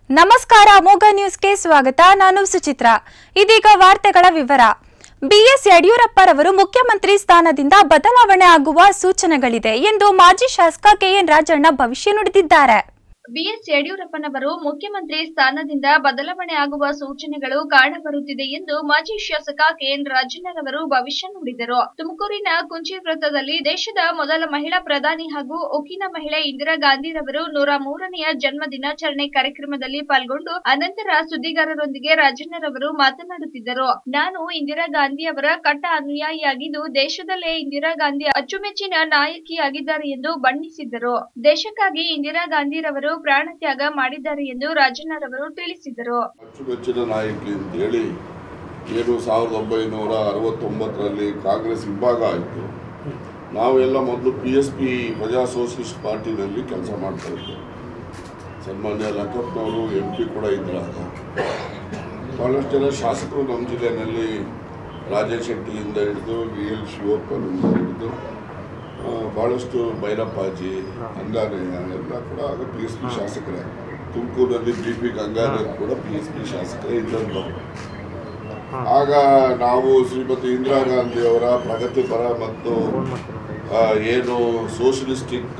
ನಮಸ್ಕಾರ ಮೋಗ ನ್ಯೂಸ್ಗೆ ಸ್ವಾಗತ ನಾನು ಸುಚಿತ್ರ ಇದೀಗ ವಾರ್ತೆಗಳ ವಿವರ ಬಿಎಸ್ ಯಡಿಯೂರಪ್ಪರವರು ಮುಖ್ಯಮಂತ್ರಿ ಸ್ಥಾನದಿಂದ ಬದಲಾವಣೆ ಆಗುವ ಸೂಚನೆಗಳಿದೆ ಎಂದು ಮಾಜಿ ಶಾಸಕ ಕೆಎನ್ ರಾಜಣ್ಣ ಭವಿಷ್ಯ ನುಡಿದಿದ್ದಾರೆ ಬಿಎಸ್ ಯಡಿಯೂರಪ್ಪನವರು ಮುಖ್ಯಮಂತ್ರಿ ಸ್ಥಾನದಿಂದ ಬದಲಾವಣೆ ಆಗುವ ಸೂಚನೆಗಳು ಕಾಣಬರುತ್ತಿದೆ ಎಂದು ಮಾಜಿ ಶಾಸಕ ಕೆಎನ್ ರಾಜಣ್ಣರವರು ಭವಿಷ್ಯ ನುಡಿದರು ತುಮಕೂರಿನ ಕುಂಚಿ ವೃತ್ತದಲ್ಲಿ ದೇಶದ ಮೊದಲ ಮಹಿಳಾ ಪ್ರಧಾನಿ ಹಾಗೂ ಉಕ್ಕಿನ ಮಹಿಳೆ ಇಂದಿರಾ ಗಾಂಧಿರವರು ನೂರ ಮೂರನೆಯ ಜನ್ಮ ದಿನಾಚರಣೆ ಕಾರ್ಯಕ್ರಮದಲ್ಲಿ ಪಾಲ್ಗೊಂಡು ಅನಂತರ ಸುದ್ದಿಗಾರರೊಂದಿಗೆ ರಾಜಣ್ಣರವರು ಮಾತನಾಡುತ್ತಿದ್ದರು ನಾನು ಇಂದಿರಾ ಗಾಂಧಿ ಅವರ ಕಟ್ಟ ಅನುಯಾಯಿಯಾಗಿದ್ದು ದೇಶದಲ್ಲೇ ಇಂದಿರಾ ಗಾಂಧಿ ಅಚ್ಚುಮೆಚ್ಚಿನ ನಾಯಕಿಯಾಗಿದ್ದಾರೆ ಎಂದು ಬಣ್ಣಿಸಿದ್ದರು ದೇಶಕ್ಕಾಗಿ ಇಂದಿರಾ ಗಾಂಧಿರವರು ಪ್ರಾಣ ತ್ಯಾಗ ಮಾಡಿದ್ದಾರೆ ಎಂದು ರಾಜಣ್ಣರವರು ತಿಳಿಸಿದರು ಅಚ್ಚುಮೆಚ್ಚಿನ ನಾಯಕಿ ಅಂತೇಳಿ ಏನು ಸಾವಿರದ ಒಂಬೈನೂರ ಅರವತ್ತೊಂಬತ್ತರಲ್ಲಿ ಕಾಂಗ್ರೆಸ್ ವಿಭಾಗ ಆಯಿತು ನಾವೆಲ್ಲ ಮೊದಲು P S P Praja socialist ಪಾರ್ಟಿನಲ್ಲಿ ಕೆಲಸ ಮಾಡ್ತಾ ಇದ್ದೆವು ಸನ್ಮಾನ್ಯ ಲಕ್ಕಪ್ಪನವರು ಎಂ ಪಿ ಕೂಡ ಇದ್ರಾಗ ಭಾಳಷ್ಟು ಜನ ಶಾಸಕರು ನಮ್ಮ ಜಿಲ್ಲೆಯಲ್ಲಿ ರಾಜೇಶ್ ಶೆಟ್ಟಿಯಿಂದ ಹಿಡಿದು ವಿ ಎಲ್ ಶಿವಪ್ಪನಿಂದ ಹಿಡಿದು ಆ, ಭಾಳಷ್ಟು ಭೈರಪ್ಪಾಜಿ ಅಂಗಾರಯ್ಯ ಎಲ್ಲ ಕೂಡ ಆಗ ಪಿ ಎಸ್ ಪಿ ಶಾಸಕರೇ ತುಮಕೂರಿನಲ್ಲಿ ಬಿ ಪಿ ಗಂಗಾಧರ್ ಕೂಡ ಪಿ ಎಸ್ ಪಿ ಶಾಸಕರೇ ಇದ್ದಂಥವ್ರು ಆಗ ನಾವು ಶ್ರೀಮತಿ ಇಂದಿರಾ ಗಾಂಧಿ ಅವರ ಪ್ರಗತಿಪರ ಮತ್ತು ಆ, ಏನು ಸೋಷಲಿಸ್ಟಿಕ್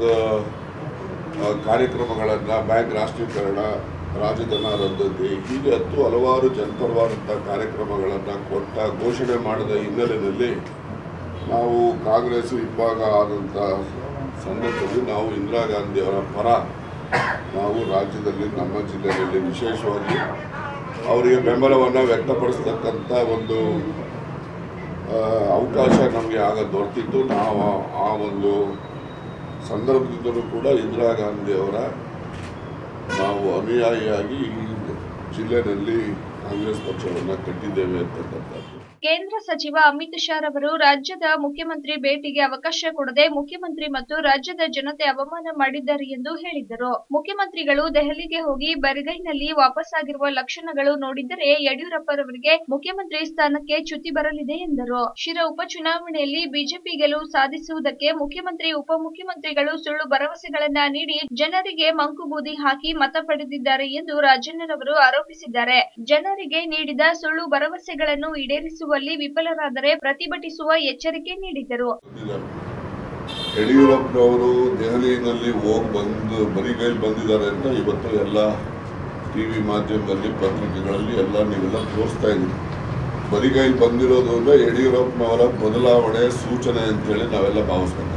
ಕಾರ್ಯಕ್ರಮಗಳನ್ನು ಬ್ಯಾಂಕ್ ರಾಷ್ಟ್ರೀಕರಣ ರಾಜಧನ ರದ್ದತಿ ಹೀಗೆ ಹತ್ತು ಹಲವಾರು ಜನಪರವಾದಂಥ ಕಾರ್ಯಕ್ರಮಗಳನ್ನು ಕೊಟ್ಟ ಘೋಷಣೆ ಮಾಡಿದ ಹಿನ್ನೆಲೆಯಲ್ಲಿ ನಾವು ಕಾಂಗ್ರೆಸ್ ವಿಭಾಗ ಆದಂಥ ಸಂದರ್ಭದಲ್ಲಿ ನಾವು ಇಂದಿರಾ ಗಾಂಧಿ ಅವರ ಪರ ನಾವು ರಾಜ್ಯದಲ್ಲಿ ನಮ್ಮ ಜಿಲ್ಲೆಯಲ್ಲಿ ವಿಶೇಷವಾಗಿ ಅವರಿಗೆ ಬೆಂಬಲವನ್ನು ವ್ಯಕ್ತಪಡಿಸ್ತಕ್ಕಂಥ ಒಂದು ಆ, ಅವಕಾಶ ನಮಗೆ ಆಗ ದೊರೆತಿತ್ತು ನಾವು ಆ ಒಂದು ಸಂದರ್ಭದಿಂದಲೂ ಕೂಡ ಇಂದಿರಾ ಗಾಂಧಿ ಅವರ ನಾವು ಅನುಯಾಯಿಯಾಗಿ ಈ ಜಿಲ್ಲೆಯಲ್ಲಿ ಕಾಂಗ್ರೆಸ್ ಪಕ್ಷವನ್ನು ಕಟ್ಟಿದ್ದೇವೆ ಅಂತಕ್ಕಂಥದ್ದು ಕೇಂದ್ರ ಸಚಿವ ಅಮಿತ್ ಶಾ ರವರು ರಾಜ್ಯದ ಮುಖ್ಯಮಂತ್ರಿ ಭೇಟಿಗೆ ಅವಕಾಶ ಕೊಡದೆ ಮುಖ್ಯಮಂತ್ರಿ ಮತ್ತು ರಾಜ್ಯದ ಜನತೆ ಅವಮಾನ ಮಾಡಿದ್ದಾರೆ ಎಂದು ಹೇಳಿದ್ದರು ಮುಖ್ಯಮಂತ್ರಿಗಳು ದೆಹಲಿಗೆ ಹೋಗಿ ಬರಿಗೈನಲ್ಲಿ ವಾಪಸ್ಸಾಗಿರುವ ಲಕ್ಷಣಗಳು ನೋಡಿದರೆ ಯಡಿಯೂರಪ್ಪರವರಿಗೆ ಮುಖ್ಯಮಂತ್ರಿ ಸ್ಥಾನಕ್ಕೆ ಚ್ಯುತಿ ಬರಲಿದೆ ಎಂದರು ಶಿರಾ ಉಪಚುನಾವಣೆಯಲ್ಲಿ ಬಿಜೆಪಿ ಗೆಲುವು ಸಾಧಿಸುವುದಕ್ಕೆ ಮುಖ್ಯಮಂತ್ರಿ ಉಪಮುಖ್ಯಮಂತ್ರಿಗಳು ಸುಳ್ಳು ಭರವಸೆಗಳನ್ನ ನೀಡಿ ಜನರಿಗೆ ಮಂಕುಬೂದಿ ಹಾಕಿ ಮತ ಪಡೆದಿದ್ದಾರೆ ಎಂದು ರಾಜಣ್ಣರವರು ಆರೋಪಿಸಿದ್ದಾರೆ ಜನರಿಗೆ ನೀಡಿದ ಸುಳ್ಳು ಭರವಸೆಗಳನ್ನು ಈಡೇರಿಸುವಲ್ಲಿ ವಿಫಲರಾದರೆ ಪ್ರತಿಭಟಿಸುವ ಎಚ್ಚರಿಕೆ ನೀಡಿದರು ಬಂದಿದ್ದಾರೆ ಯಡಿಯೂರಪ್ಪನವರು ದೆಹಲಿನಲ್ಲಿ ಹೋಗಿ ಬಂದು ಬರಿಗೈಲಿ ಬಂದಿದ್ದಾರೆ ಅಂತ ಇವತ್ತು ಎಲ್ಲ ಟಿ ವಿ ಮಾಧ್ಯಮದಲ್ಲಿ ಪತ್ರಿಕೆಗಳಲ್ಲಿ ಎಲ್ಲ ನೀವೆಲ್ಲ ತೋರಿಸ್ತಾ ಇದ್ದೀವಿ ಬರಿಗೈಲಿ ಬಂದಿರೋದು ಅಂದ್ರೆ ಯಡಿಯೂರಪ್ಪನವರ ಬದಲಾವಣೆ ಸೂಚನೆ ಅಂತೇಳಿ ನಾವೆಲ್ಲ ಭಾವಿಸ್ಬೇಕು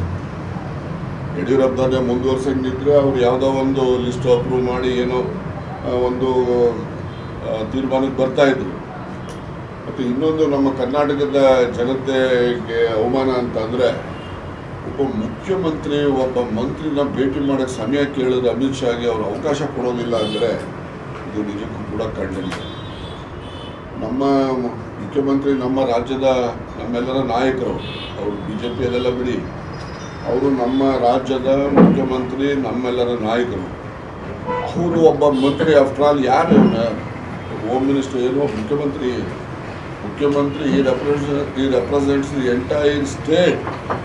ಯಡಿಯೂರಪ್ಪನೇ ಮುಂದುವರ್ಸಂಗಿದ್ರೆ ಅವ್ರು ಯಾವುದೋ ಒಂದು ಲಿಸ್ಟ್ ಅಪ್ರೂವ್ ಮಾಡಿ ಏನೋ ಆ, ಒಂದು ಆ, ತೀರ್ಮಾನಕ್ಕೆ ಬರ್ತಾ ಇದ್ರು ಮತ್ತು ಇನ್ನೊಂದು ನಮ್ಮ ಕರ್ನಾಟಕದ ಜನತೆಗೆ ಅವಮಾನ ಅಂತಂದರೆ ಒಬ್ಬ ಮುಖ್ಯಮಂತ್ರಿ ಒಬ್ಬ ಮಂತ್ರಿನ ಭೇಟಿ ಮಾಡೋಕ್ಕೆ ಸಮಯ ಕೇಳಿದ್ರೆ ಅಮಿತ್ ಶಾಗೆ ಅವರು ಅವಕಾಶ ಕೊಡೋದಿಲ್ಲ ಅಂದರೆ ಇದು ನಿಜಕ್ಕೂ ಕೂಡ ಖಂಡನೀಯ ನಮ್ಮ ಮು- ಮುಖ್ಯಮಂತ್ರಿ ನಮ್ಮ ರಾಜ್ಯದ ನಮ್ಮೆಲ್ಲರ ನಾಯಕರು ಅವರು ಬಿ ಜೆ ಪಿಯಲ್ಲೆಲ್ಲ ಬಿಡಿ ಅವರು ನಮ್ಮ ರಾಜ್ಯದ ಮುಖ್ಯಮಂತ್ರಿ ನಮ್ಮೆಲ್ಲರ ನಾಯಕರು ಅವರು ಒಬ್ಬ ಮಂತ್ರಿ ಆಫ್ಟರ್ ಆಲ್ ಯಾರು ಹೋಮ್ ಮಿನಿಸ್ಟರ್ ಏನು ಮುಖ್ಯಮಂತ್ರಿ ಮುಖ್ಯಮಂತ್ರಿ ಈ ರೆಪ್ರೆಸೆಂಟ್ ಈ ರೆಪ್ರೆಸೆಂಟ್ಸ್ ದಿ ಎಂಟೈರ್ ಸ್ಟೇಟ್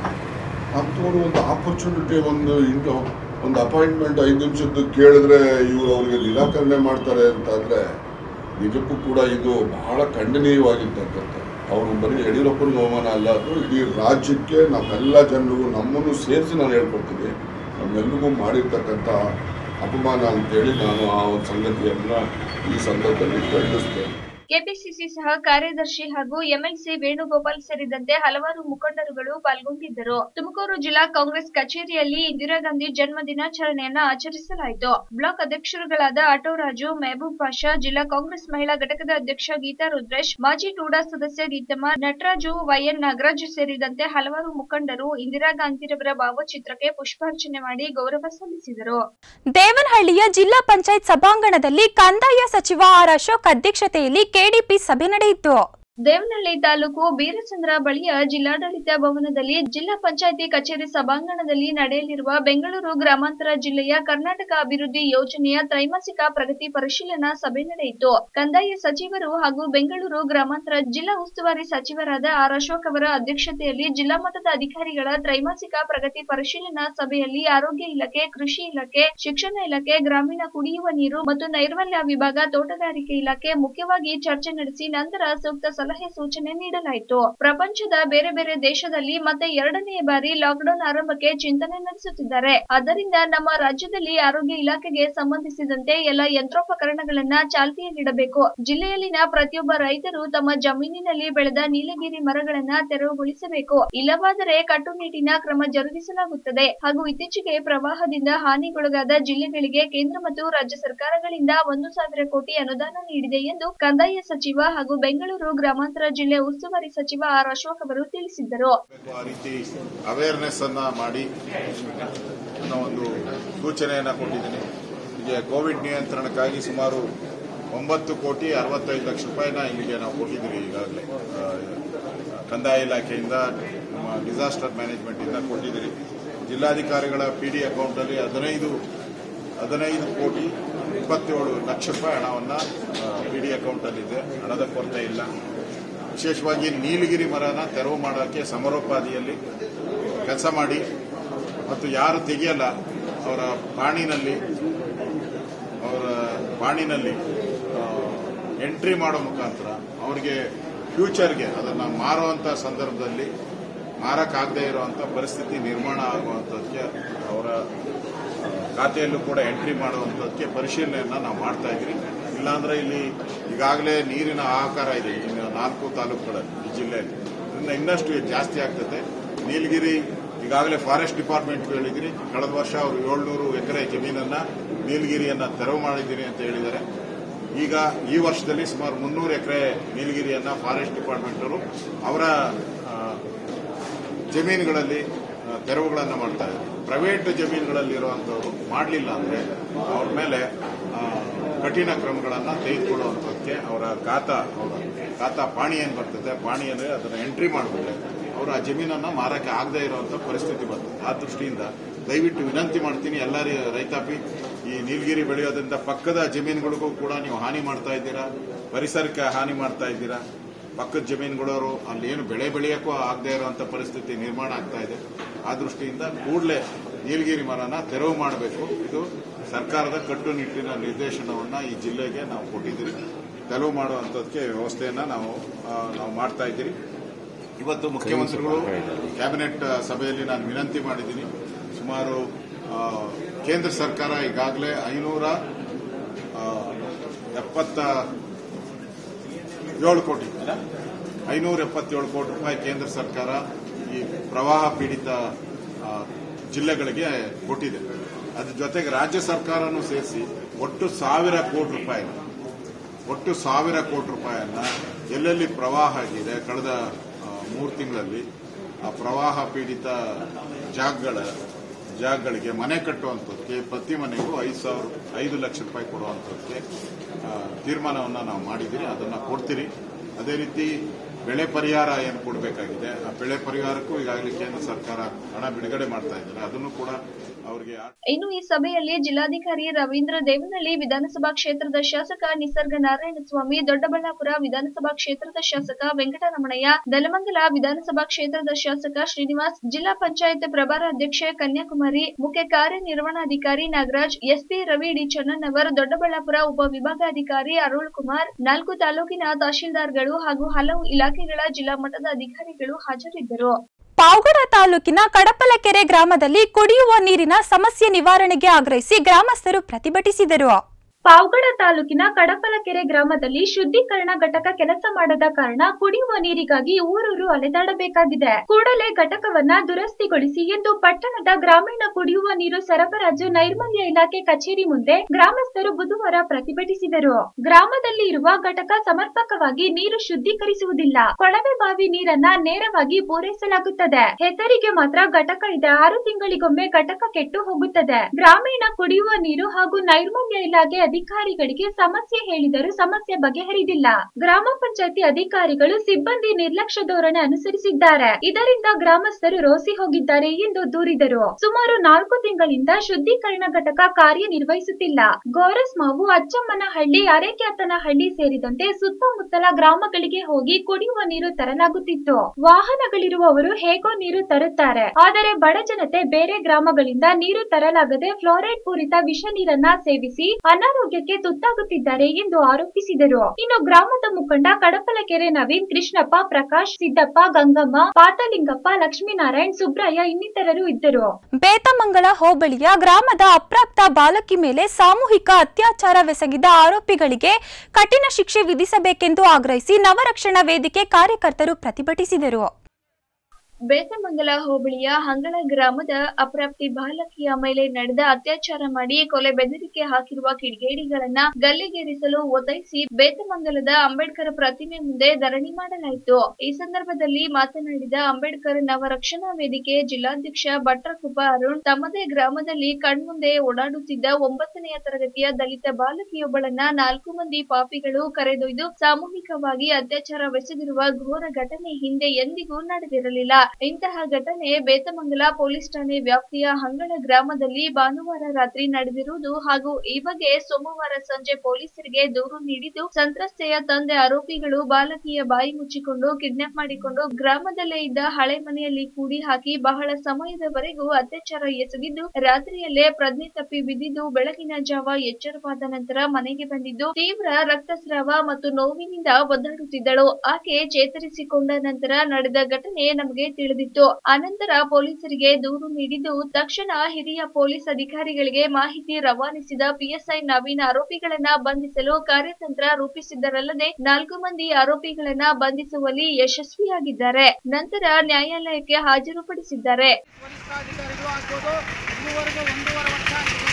ಅಂಥವ್ರು ಒಂದು ಆಪರ್ಚುನಿಟಿ ಒಂದು ಇಂಟು ಒಂದು ಅಪಾಯಿಂಟ್ಮೆಂಟ್ ಐದು ನಿಮಿಷದ್ದು ಕೇಳಿದ್ರೆ ಇವರು ಅವರಿಗೆ ನಿರಾಕರಣೆ ಮಾಡ್ತಾರೆ ಅಂತಂದರೆ ನಿಜಕ್ಕೂ ಕೂಡ ಇದು ಬಹಳ ಖಂಡನೀಯವಾಗಿರ್ತಕ್ಕಂಥ ಅವರು ಬರೀ ಯಡಿಯೂರಪ್ಪನಿಗೆ ಅವಮಾನ ಅಲ್ಲ ಅದು ಇಡೀ ರಾಜ್ಯಕ್ಕೆ ನಮ್ಮೆಲ್ಲ ಜನರಿಗೂ ನಮ್ಮನ್ನು ಸೇರಿಸಿ ನಾನು ಹೇಳ್ಕೊಡ್ತೀನಿ ನಮ್ಮೆಲ್ಲರಿಗೂ ಮಾಡಿರ್ತಕ್ಕಂಥ ಅಪಮಾನ ಅಂತೇಳಿ ನಾನು ಆ ಒಂದು ಸಂಗತಿಯನ್ನು ಈ ಸಂದರ್ಭದಲ್ಲಿ ಖಂಡಿಸ್ತೇನೆ ಕೆಪಿಸಿಸಿ ಸಹ ಕಾರ್ಯದರ್ಶಿ ಹಾಗೂ ಎಂಎಲ್ಸಿ ವೇಣುಗೋಪಾಲ್ ಸೇರಿದಂತೆ ಹಲವಾರು ಮುಖಂಡರುಗಳು ಪಾಲ್ಗೊಂಡಿದ್ದರು ತುಮಕೂರು ಜಿಲ್ಲಾ ಕಾಂಗ್ರೆಸ್ ಕಚೇರಿಯಲ್ಲಿ ಇಂದಿರಾ ಗಾಂಧಿ ಜನ್ಮ ದಿನಾಚರಣೆಯನ್ನ ಆಚರಿಸಲಾಯಿತು ಬ್ಲಾಕ್ ಅಧ್ಯಕ್ಷರುಗಳಾದ ಆಟೋ ರಾಜು ಮೆಹಬೂಬ್ ಪಾಷಾ ಜಿಲ್ಲಾ ಕಾಂಗ್ರೆಸ್ ಮಹಿಳಾ ಘಟಕದ ಅಧ್ಯಕ್ಷ ಗೀತಾ ರುದ್ರೇಶ್ ಮಾಜಿ ಟೂಡಾ ಸದಸ್ಯ ಗೀತಮ್ಮ ನಟರಾಜು ವೈಎನ್ ನಾಗರಾಜ್ ಸೇರಿದಂತೆ ಹಲವಾರು ಮುಖಂಡರು ಇಂದಿರಾ ಗಾಂಧಿರವರ ಭಾವಚಿತ್ರಕ್ಕೆ ಪುಷ್ಪಾರ್ಚನೆ ಮಾಡಿ ಗೌರವ ಸಲ್ಲಿಸಿದರು ದೇವನಹಳ್ಳಿಯ ಜಿಲ್ಲಾ ಪಂಚಾಯತ್ ಸಭಾಂಗಣದಲ್ಲಿ ಕಂದಾಯ ಸಚಿವ ಆರ್ ಅಶೋಕ್ ಅಧ್ಯಕ್ಷತೆಯಲ್ಲಿ ಕೆಡಿಪಿ ಸಭೆ ನಡೆಯಿತು ದೇವನಹಳ್ಳಿ ತಾಲೂಕು ಬೀರಚಂದ್ರ ಬಳಿಯ ಜಿಲ್ಲಾಡಳಿತ ಭವನದಲ್ಲಿ ಜಿಲ್ಲಾ ಪಂಚಾಯಿತಿ ಕಚೇರಿ ಸಭಾಂಗಣದಲ್ಲಿ ನಡೆಯಲಿರುವ ಬೆಂಗಳೂರು ಗ್ರಾಮಾಂತರ ಜಿಲ್ಲೆಯ ಕರ್ನಾಟಕ ಅಭಿವೃದ್ಧಿ ಯೋಜನೆಯ ತ್ರೈಮಾಸಿಕ ಪ್ರಗತಿ ಪರಿಶೀಲನಾ ಸಭೆ ನಡೆಯಿತು ಕಂದಾಯ ಸಚಿವರು ಹಾಗೂ ಬೆಂಗಳೂರು ಗ್ರಾಮಾಂತರ ಜಿಲ್ಲಾ ಉಸ್ತುವಾರಿ ಸಚಿವರಾದ ಆರ್ ಅಶೋಕ್ ಅವರ ಅಧ್ಯಕ್ಷತೆಯಲ್ಲಿ ಜಿಲ್ಲಾ ಮಟ್ಟದ ಅಧಿಕಾರಿಗಳ ತ್ರೈಮಾಸಿಕ ಪ್ರಗತಿ ಪರಿಶೀಲನಾ ಸಭೆಯಲ್ಲಿ ಆರೋಗ್ಯ ಇಲಾಖೆ ಕೃಷಿ ಇಲಾಖೆ ಶಿಕ್ಷಣ ಇಲಾಖೆ ಗ್ರಾಮೀಣ ಕುಡಿಯುವ ನೀರು ಮತ್ತು ನೈರ್ಮಲ್ಯ ವಿಭಾಗ ತೋಟಗಾರಿಕೆ ಇಲಾಖೆ ಮುಖ್ಯವಾಗಿ ಚರ್ಚೆ ನಡೆಸಿ ನಂತರ ಸೂಕ್ತ ಸಲಹೆ ಸೂಚನೆ ನೀಡಲಾಯಿತು ಪ್ರಪಂಚದ ಬೇರೆ ಬೇರೆ ದೇಶದಲ್ಲಿ ಮತ್ತೆ ಎರಡನೇ ಬಾರಿ ಲಾಕ್ಡೌನ್ ಆರಂಭಕ್ಕೆ ಚಿಂತನೆ ನಡೆಸುತ್ತಿದ್ದಾರೆ ಆದ್ದರಿಂದ ನಮ್ಮ ರಾಜ್ಯದಲ್ಲಿ ಆರೋಗ್ಯ ಇಲಾಖೆಗೆ ಸಂಬಂಧಿಸಿದಂತೆ ಎಲ್ಲ ಯಂತ್ರೋಪಕರಣಗಳನ್ನ ಚಾಲ್ತಿಯಲ್ಲಿಡಬೇಕು ಜಿಲ್ಲೆಯಲ್ಲಿನ ಪ್ರತಿಯೊಬ್ಬ ರೈತರು ತಮ್ಮ ಜಮೀನಿನಲ್ಲಿ ಬೆಳೆದ ನೀಲಗಿರಿ ಮರಗಳನ್ನ ತೆರವುಗೊಳಿಸಬೇಕು ಇಲ್ಲವಾದರೆ ಕಟ್ಟುನಿಟ್ಟಿನ ಕ್ರಮ ಜರುಗಿಸಲಾಗುತ್ತದೆ ಹಾಗೂ ಇತ್ತೀಚೆಗೆ ಪ್ರವಾಹದಿಂದ ಹಾನಿಗೊಳಗಾದ ಜಿಲ್ಲೆಗಳಿಗೆ ಕೇಂದ್ರ ಮತ್ತು ರಾಜ್ಯ ಸರ್ಕಾರಗಳಿಂದ ಒಂದು ಸಾವಿರ ಕೋಟಿ ಅನುದಾನ ನೀಡಿದೆ ಎಂದು ಕಂದಾಯ ಸಚಿವ ಹಾಗೂ ಬೆಂಗಳೂರು ಗ್ರಾಮಾಂತರ ಜಿಲ್ಲೆ ಉಸ್ತುವಾರಿ ಸಚಿವ ಆರ್ ಅಶೋಕ್ ಅವರು ತಿಳಿಸಿದ್ದರು ಆ ರೀತಿ ಅವೇರ್ನೆಸ್ ಅನ್ನ ಮಾಡಿ ಅನ್ನೋ ಒಂದು ಸೂಚನೆಯನ್ನ ಕೊಟ್ಟಿದ್ದೀನಿ ಹೀಗೆ ಕೋವಿಡ್ ನಿಯಂತ್ರಣಕ್ಕಾಗಿ ಸುಮಾರು ಒಂಬತ್ತು ಕೋಟಿ ಅರವತ್ತೈದು ಲಕ್ಷ ರೂಪಾಯಿನ ಇಲ್ಲಿಗೆ ನಾವು ಕೊಟ್ಟಿದ್ದೀವಿ ಈಗಾಗಲೇ ಆ, ಕಂದಾಯ ಇಲಾಖೆಯಿಂದ ನಮ್ಮ ಡಿಸಾಸ್ಟರ್ ಮ್ಯಾನೇಜ್ಮೆಂಟ್ ಇಂದ ಕೊಟ್ಟಿದ್ದೀರಿ ಜಿಲ್ಲಾಧಿಕಾರಿಗಳ ಪಿ ಡಿ ಅಕೌಂಟಲ್ಲಿ ಹದಿನೈದು ಹದಿನೈದು ಕೋಟಿ ಇಪ್ಪತ್ತೇಳು ಲಕ್ಷ ರೂಪಾಯಿ ಹಣವನ್ನು ಪಿ ಡಿ ಅಕೌಂಟಲ್ಲಿದೆ ಹಣದ ಕೊರತೆ ಇಲ್ಲ ವಿಶೇಷವಾಗಿ ನೀಲಗಿರಿ ಮರನ ತೆರವು ಮಾಡೋಕ್ಕೆ ಸಮರೋಪಾದಿಯಲ್ಲಿ ಕೆಲಸ ಮಾಡಿ ಮತ್ತು ಯಾರು ತೆಗೆಯಲ್ಲ ಅವರ ಬಾಣಿನಲ್ಲಿ ಅವರ ಬಾಣಿನಲ್ಲಿ ಎಂಟ್ರಿ ಮಾಡೋ ಮುಖಾಂತರ ಅವರಿಗೆ ಫ್ಯೂಚರ್ಗೆ ಅದನ್ನು ಮಾರುವಂಥ ಸಂದರ್ಭದಲ್ಲಿ ಮಾರಕ್ಕಾಗದೇ ಇರುವಂಥ ಪರಿಸ್ಥಿತಿ ನಿರ್ಮಾಣ ಆಗುವಂಥದ್ದಕ್ಕೆ ಅವರ ಆ, ಖಾತೆಯಲ್ಲೂ ಕೂಡ ಎಂಟ್ರಿ ಮಾಡುವಂಥದ್ದಕ್ಕೆ ಪರಿಶೀಲನೆಯನ್ನು ನಾವು ಮಾಡ್ತಾ ಇದ್ದೀವಿ ಇಲ್ಲಾಂದ್ರೆ ಇಲ್ಲಿ ಈಗಾಗಲೇ ನೀರಿನ ಹಾಹಾಕಾರ ಇದೆ ಇನ್ನು ನಾಲ್ಕು ತಾಲೂಕುಗಳಲ್ಲಿ ಈ ಜಿಲ್ಲೆಯಲ್ಲಿ ಇದರಿಂದ ಇನ್ನಷ್ಟು ಜಾಸ್ತಿ ಆಗ್ತದೆ ನೀಲಗಿರಿ ಈಗಾಗಲೇ ಫಾರೆಸ್ಟ್ ಡಿಪಾರ್ಟ್ಮೆಂಟ್ ಹೇಳಿದಿರಿ ಕಳೆದ ವರ್ಷ ಅವರು ಏಳ್ನೂರು ಎಕರೆ ಜಮೀನನ್ನ ನೀಲಗಿರಿಯನ್ನ ತೆರವು ಮಾಡಿದ್ದೀರಿ ಅಂತ ಹೇಳಿದ್ದಾರೆ ಈಗ ಈ ವರ್ಷದಲ್ಲಿ ಸುಮಾರು ಮುನ್ನೂರು ಎಕರೆ ನೀಲಗಿರಿಯನ್ನ ಫಾರೆಸ್ಟ್ ಡಿಪಾರ್ಟ್ಮೆಂಟ್ ಅವರು ಅವರ ಆ, ಜಮೀನುಗಳಲ್ಲಿ ಆ, ತೆರವುಗಳನ್ನು ಮಾಡ್ತಾ ಇದ್ದಾರೆ ಪ್ರೈವೇಟ್ ಜಮೀನುಗಳಲ್ಲಿ ಇರುವಂತವರು ಮಾಡಲಿಲ್ಲ ಅಂದ್ರೆ ಅವ್ರ ಮೇಲೆ ಆ, ಕಠಿಣ ಕ್ರಮಗಳನ್ನು ತೆಗೆದುಕೊಳ್ಳುವಂಥದ್ದಕ್ಕೆ ಅವರ ಖಾತಾ ಅವರ ಖಾತಾ ಪಾಣಿ ಏನು ಬರ್ತದೆ ಪಾಣಿ ಅಂದರೆ ಅದನ್ನು ಎಂಟ್ರಿ ಮಾಡಿಬಿಟ್ರೆ ಅವರು ಆ ಜಮೀನನ್ನು ಮಾರಕ್ಕೆ ಆಗದೇ ಇರುವಂಥ ಪರಿಸ್ಥಿತಿ ಬರ್ತದೆ ಆ ದೃಷ್ಟಿಯಿಂದ ದಯವಿಟ್ಟು ವಿನಂತಿ ಮಾಡ್ತೀನಿ ಎಲ್ಲ ರೈ- ರೈತಾಪಿ ಈ ನೀಲಗಿರಿ ಬೆಳೆಯೋದ್ರಿಂದ ಪಕ್ಕದ ಜಮೀನುಗಳಿಗೂ ಕೂಡ ನೀವು ಹಾನಿ ಮಾಡ್ತಾ ಇದ್ದೀರಾ ಪರಿಸರಕ್ಕೆ ಹಾನಿ ಮಾಡ್ತಾ ಇದ್ದೀರಾ ಪಕ್ಕದ ಜಮೀನುಗಳವರು ಅಲ್ಲಿ ಏನು ಬೆಳೆ ಬೆಳೆಯೋಕ್ಕೂ ಆಗದೇ ಇರುವಂಥ ಪರಿಸ್ಥಿತಿ ನಿರ್ಮಾಣ ಆಗ್ತಾ ಇದೆ ಆ ದೃಷ್ಟಿಯಿಂದ ಕೂಡಲೇ ನೀಲಗಿರಿ ಮರನ ತೆರವು ಮಾಡಬೇಕು ಇದು ಸರ್ಕಾರದ ಕಟ್ಟುನಿಟ್ಟಿನ ನಿರ್ದೇಶನವನ್ನ ಈ ಜಿಲ್ಲೆಗೆ ನಾವು ಕೊಟ್ಟಿದ್ದೀವಿ ತೆರವು ಮಾಡುವಂಥದ್ದಕ್ಕೆ ವ್ಯವಸ್ಥೆಯನ್ನ ನಾವು ಆ, ನಾವು ಮಾಡ್ತಾ ಇದ್ದೀರಿ ಇವತ್ತು ಮುಖ್ಯಮಂತ್ರಿಗಳು ಕ್ಯಾಬಿನೆಟ್ ಸಭೆಯಲ್ಲಿ ನಾನು ವಿನಂತಿ ಮಾಡಿದ್ದೀನಿ ಸುಮಾರು ಆ, ಕೇಂದ್ರ ಸರ್ಕಾರ ಈಗಾಗಲೇ ಐನೂರ ಆ, ಎಪ್ಪತ್ತ ಏಳು ಕೋಟಿ ಐನೂರ ಎಪ್ಪತ್ತೇಳು ಕೋಟಿ ರೂಪಾಯಿ ಕೇಂದ್ರ ಸರ್ಕಾರ ಈ ಪ್ರವಾಹ ಪೀಡಿತ ಆ, ಜಿಲ್ಲೆಗಳಿಗೆ ಕೊಟ್ಟಿದೆ ಅದ್ರ ಜೊತೆಗೆ ರಾಜ್ಯ ಸರ್ಕಾರನೂ ಸೇರಿಸಿ ಒಟ್ಟು ಸಾವಿರ ಕೋಟಿ ರೂಪಾಯಿ ಒಟ್ಟು ಸಾವಿರ ಕೋಟಿ ರೂಪಾಯಿಯನ್ನ ಎಲ್ಲೆಲ್ಲಿ ಪ್ರವಾಹ ಆಗಿದೆ ಕಳೆದ ಆ, ಮೂರು ತಿಂಗಳಲ್ಲಿ ಆ ಪ್ರವಾಹ ಪೀಡಿತ ಜಾಗಗಳ ಜಾಗಗಳಿಗೆ ಮನೆ ಕಟ್ಟುವಂಥದ್ದಕ್ಕೆ ಪ್ರತಿ ಮನೆಗೂ ಐದು ಸಾವಿರ ಐದು ಲಕ್ಷ ರೂಪಾಯಿ ಕೊಡುವಂಥದ್ದಕ್ಕೆ ಆ, ತೀರ್ಮಾನವನ್ನು ನಾವು ಮಾಡಿದ್ದೀರಿ ಅದನ್ನು ಕೊಡ್ತೀರಿ ಅದೇ ರೀತಿ ಬೆಳೆ ಪರಿಹಾರ ಏನು ಕೊಡಬೇಕಾಗಿದೆ ಆ ಬೆಳೆ ಪರಿಹಾರಕ್ಕೂ ಈಗಾಗಲೇ ಕೇಂದ್ರ ಸರ್ಕಾರ ಹಣ ಬಿಡುಗಡೆ ಮಾಡ್ತಾ ಇದ್ದಾರೆ ಅದನ್ನು ಕೂಡ ಅವರಿಗೆ ಇನ್ನು ಈ ಸಭೆಯಲ್ಲಿ ಜಿಲ್ಲಾಧಿಕಾರಿ ರವೀಂದ್ರ ದೇವನಹಳ್ಳಿ ವಿಧಾನಸಭಾ ಕ್ಷೇತ್ರದ ಶಾಸಕ ನಿಸರ್ಗ ನಾರಾಯಣಸ್ವಾಮಿ ದೊಡ್ಡಬಳ್ಳಾಪುರ ವಿಧಾನಸಭಾ ಕ್ಷೇತ್ರದ ಶಾಸಕ ವೆಂಕಟರಮಣಯ್ಯ ನೆಲಮಂಗಲ ವಿಧಾನಸಭಾ ಕ್ಷೇತ್ರದ ಶಾಸಕ ಶ್ರೀನಿವಾಸ್ ಜಿಲ್ಲಾ ಪಂಚಾಯತ್ ಪ್ರಭಾರ ಅಧ್ಯಕ್ಷೆ ಕನ್ಯಾಕುಮಾರಿ ಮುಖ್ಯ ಕಾರ್ಯನಿರ್ವಹಣಾಧಿಕಾರಿ ನಾಗರಾಜ್ ಎಸ್ಪಿ ರವಿ ಡಿ ಚನ್ನಣ್ಣವರ್ ದೊಡ್ಡಬಳ್ಳಾಪುರ ಉಪವಿಭಾಗಾಧಿಕಾರಿ ಅರುಳ್ ಕುಮಾರ್ ನಾಲ್ಕು ತಾಲೂಕಿನ ತಹಶೀಲ್ದಾರ್ಗಳು ಹಾಗೂ ಹಲವು ಇಲಾಖೆಗಳ ಜಿಲ್ಲಾ ಮಟ್ಟದ ಅಧಿಕಾರಿಗಳು ಹಾಜರಿದ್ದರು ಪಾವಗಡ ತಾಲೂಕಿನ ಕಡಪಲಕೆರೆ ಗ್ರಾಮದಲ್ಲಿ ಕುಡಿಯುವ ನೀರಿನ ಸಮಸ್ಯೆ ನಿವಾರಣೆಗೆ ಆಗ್ರಹಿಸಿ ಗ್ರಾಮಸ್ಥರು ಪ್ರತಿಭಟಿಸಿದರು ಪಾವಗಡ ತಾಲೂಕಿನ ಕಡಪಲಕೆರೆ ಗ್ರಾಮದಲ್ಲಿ ಶುದ್ಧೀಕರಣ ಘಟಕ ಕೆಲಸ ಮಾಡದ ಕಾರಣ ಕುಡಿಯುವ ನೀರಿಗಾಗಿ ಊರೂರು ಅಲೆದಾಡಬೇಕಾಗಿದೆ ಕೂಡಲೇ ಘಟಕವನ್ನ ದುರಸ್ತಿಗೊಳಿಸಿ ಎಂದು ಪಟ್ಟಣದ ಗ್ರಾಮೀಣ ಕುಡಿಯುವ ನೀರು ಸರಬರಾಜು ನೈರ್ಮಲ್ಯ ಇಲಾಖೆ ಕಚೇರಿ ಮುಂದೆ ಗ್ರಾಮಸ್ಥರು ಬುಧವಾರ ಪ್ರತಿಭಟಿಸಿದರು ಗ್ರಾಮದಲ್ಲಿ ಇರುವ ಘಟಕ ಸಮರ್ಪಕವಾಗಿ ನೀರು ಶುದ್ಧೀಕರಿಸುವುದಿಲ್ಲ ಕೊಳವೆ ಬಾವಿ ನೀರನ್ನ ನೇರವಾಗಿ ಪೂರೈಸಲಾಗುತ್ತದೆ ಹೆಸರಿಗೆ ಮಾತ್ರ ಘಟಕ ಇದೆ ಆರು ತಿಂಗಳಿಗೊಮ್ಮೆ ಘಟಕ ಕೆಟ್ಟು ಹೋಗುತ್ತದೆ ಗ್ರಾಮೀಣ ಕುಡಿಯುವ ನೀರು ಹಾಗೂ ನೈರ್ಮಲ್ಯ ಇಲಾಖೆ ಅಧಿಕಾರಿಗಳಿಗೆ ಸಮಸ್ಯೆ ಹೇಳಿದರೂ ಸಮಸ್ಯೆ ಬಗೆಹರಿದಿಲ್ಲ ಗ್ರಾಮ ಪಂಚಾಯತಿ ಅಧಿಕಾರಿಗಳು ಸಿಬ್ಬಂದಿ ನಿರ್ಲಕ್ಷ್ಯ ಧೋರಣೆ ಅನುಸರಿಸಿದ್ದಾರೆ ಇದರಿಂದ ಗ್ರಾಮಸ್ಥರು ರೋಸಿ ಹೋಗಿದ್ದಾರೆ ಎಂದು ದೂರಿದರು ಸುಮಾರು ನಾಲ್ಕು ತಿಂಗಳಿಂದ ಶುದ್ಧೀಕರಣ ಘಟಕ ಕಾರ್ಯನಿರ್ವಹಿಸುತ್ತಿಲ್ಲ ಗೋರಸ್ಮಾವು ಅಚ್ಚಮ್ಮನಹಳ್ಳಿ ಅರೆಕ್ಯಾತನಹಳ್ಳಿ ಸೇರಿದಂತೆ ಸುತ್ತಮುತ್ತಲ ಗ್ರಾಮಗಳಿಗೆ ಹೋಗಿ ಕುಡಿಯುವ ನೀರು ತರಲಾಗುತ್ತಿತ್ತು ವಾಹನಗಳಿರುವವರು ಹೇಗೋ ನೀರು ತರುತ್ತಾರೆ ಆದರೆ ಬಡ ಜನತೆ ಬೇರೆ ಗ್ರಾಮಗಳಿಂದ ನೀರು ತರಲಾಗದೆ ಫ್ಲೋರೈಡ್ ಪೂರಿತ ವಿಷ ನೀರನ್ನ ಸೇವಿಸಿ ಅನಾರೋಗ್ಯಕ್ಕೆ ತುತ್ತಾಗುತ್ತಿದ್ದಾರೆ ಎಂದು ಆರೋಪಿಸಿದರು ಇನ್ನು ಗ್ರಾಮದ ಮುಖಂಡ ಕಡಪಲಕೆರೆ ನವೀನ್ ಕೃಷ್ಣಪ್ಪ ಪ್ರಕಾಶ್ ಸಿದ್ದಪ್ಪ ಗಂಗಮ್ಮ ಪಾತಲಿಂಗಪ್ಪ ಲಕ್ಷ್ಮೀನಾರಾಯಣ್ ಸುಬ್ರಯ್ಯ ಇನ್ನಿತರರು ಇದ್ದರು ಬೇತಮಂಗಲ ಹೋಬಳಿಯ ಗ್ರಾಮದ ಅಪ್ರಾಪ್ತ ಬಾಲಕಿ ಮೇಲೆ ಸಾಮೂಹಿಕ ಅತ್ಯಾಚಾರವೆಸಗಿದ ಆರೋಪಿಗಳಿಗೆ ಕಠಿಣ ಶಿಕ್ಷೆ ವಿಧಿಸಬೇಕೆಂದು ಆಗ್ರಹಿಸಿ ನವರಕ್ಷಣಾ ವೇದಿಕೆ ಕಾರ್ಯಕರ್ತರು ಪ್ರತಿಭಟಿಸಿದರು ಬೇತಮಂಗಲ ಹೋಬಳಿಯ ಹಂಗಳ ಗ್ರಾಮದ ಅಪ್ರಾಪ್ತಿ ಬಾಲಕಿಯ ಮೇಲೆ ನಡೆದ ಅತ್ಯಾಚಾರ ಮಾಡಿ ಕೊಲೆ ಬೆದರಿಕೆ ಹಾಕಿರುವ ಕಿಡಿಗೇಡಿಗಳನ್ನ ಗಲ್ಲಿಗೇರಿಸಲು ಒತ್ತಾಯಿಸಿ ಬೇತಮಂಗಲದ ಅಂಬೇಡ್ಕರ್ ಪ್ರತಿಮೆ ಮುಂದೆ ಧರಣಿ ಮಾಡಲಾಯಿತು ಈ ಸಂದರ್ಭದಲ್ಲಿ ಮಾತನಾಡಿದ ಅಂಬೇಡ್ಕರ್ ನವರಕ್ಷಣಾ ವೇದಿಕೆ ಜಿಲ್ಲಾಧ್ಯಕ್ಷ ಭಟ್ರಕುಪ್ಪ ಅರುಣ್ ತಮ್ಮದೇ ಗ್ರಾಮದಲ್ಲಿ ಕಣ್ಮುಂದೆ ಓಡಾಡುತ್ತಿದ್ದ ಒಂಬತ್ತನೆಯ ತರಗತಿಯ ದಲಿತ ಬಾಲಕಿಯೊಬ್ಬಳನ್ನ ನಾಲ್ಕು ಮಂದಿ ಪಾಪಿಗಳು ಕರೆದೊಯ್ದು ಸಾಮೂಹಿಕವಾಗಿ ಅತ್ಯಾಚಾರವೆಸಗಿರುವ ಘೋರ ಘಟನೆ ಹಿಂದೆ ಎಂದಿಗೂ ನಡೆದಿರಲಿಲ್ಲ ಇಂತಹ ಘಟನೆ ಬೇತಮಂಗಲ ಪೊಲೀಸ್ ಠಾಣೆ ವ್ಯಾಪ್ತಿಯ ಹಂಗಳ ಗ್ರಾಮದಲ್ಲಿ ಭಾನುವಾರ ರಾತ್ರಿ ನಡೆದಿರುವುದು ಹಾಗೂ ಈ ಬಗ್ಗೆ ಸೋಮವಾರ ಸಂಜೆ ಪೊಲೀಸರಿಗೆ ದೂರು ನೀಡಿದ್ದು ಸಂತ್ರಸ್ತೆಯ ತಂದೆ ಆರೋಪಿಗಳು ಬಾಲಕಿಯ ಬಾಯಿ ಮುಚ್ಚಿಕೊಂಡು ಕಿಡ್ನಾಪ್ ಮಾಡಿಕೊಂಡು ಗ್ರಾಮದಲ್ಲೇ ಇದ್ದ ಹಳೆ ಮನೆಯಲ್ಲಿ ಕೂಡಿ ಹಾಕಿ ಬಹಳ ಸಮಯದವರೆಗೂ ಅತ್ಯಾಚಾರ ಎಸಗಿದ್ದು ರಾತ್ರಿಯಲ್ಲೇ ಪ್ರಜ್ಞೆ ತಪ್ಪಿ ಬಿದ್ದಿದ್ದು ಬೆಳಗಿನ ಜಾವ ಎಚ್ಚರವಾದ ನಂತರ ಮನೆಗೆ ಬಂದಿದ್ದು ತೀವ್ರ ರಕ್ತಸ್ರಾವ ಮತ್ತು ನೋವಿನಿಂದ ಒದ್ದಾಡುತ್ತಿದ್ದಳು ಆಕೆ ಚೇತರಿಸಿಕೊಂಡ ನಂತರ ನಡೆದ ಘಟನೆ ನಮಗೆ ತಿಳಿದಿತ್ತು ಅನಂತರ ಪೊಲೀಸರಿಗೆ ದೂರು ನೀಡಿದ್ದು ತಕ್ಷಣ ಹಿರಿಯ ಪೊಲೀಸ್ ಅಧಿಕಾರಿಗಳಿಗೆ ಮಾಹಿತಿ ರವಾನಿಸಿದ ಪಿಎಸ್ಐ ನವೀನ್ ಆರೋಪಿಗಳನ್ನ ಬಂಧಿಸಲು ಕಾರ್ಯತಂತ್ರ ರೂಪಿಸಿದ್ದರಲ್ಲದೆ ನಾಲ್ಕು ಮಂದಿ ಆರೋಪಿಗಳನ್ನ ಬಂಧಿಸುವಲ್ಲಿ ಯಶಸ್ವಿಯಾಗಿದ್ದಾರೆ ನಂತರ ನ್ಯಾಯಾಲಯಕ್ಕೆ ಹಾಜರುಪಡಿಸಿದ್ದಾರೆ ವರಿಷ್ಠಾಧಿಕಾರಿಗಳು ಆಗ್ಬೋದು ಇದುವರೆಗೂ ಒಂದೂವರೆ ವರ್ಷ ಆಗಿದೆ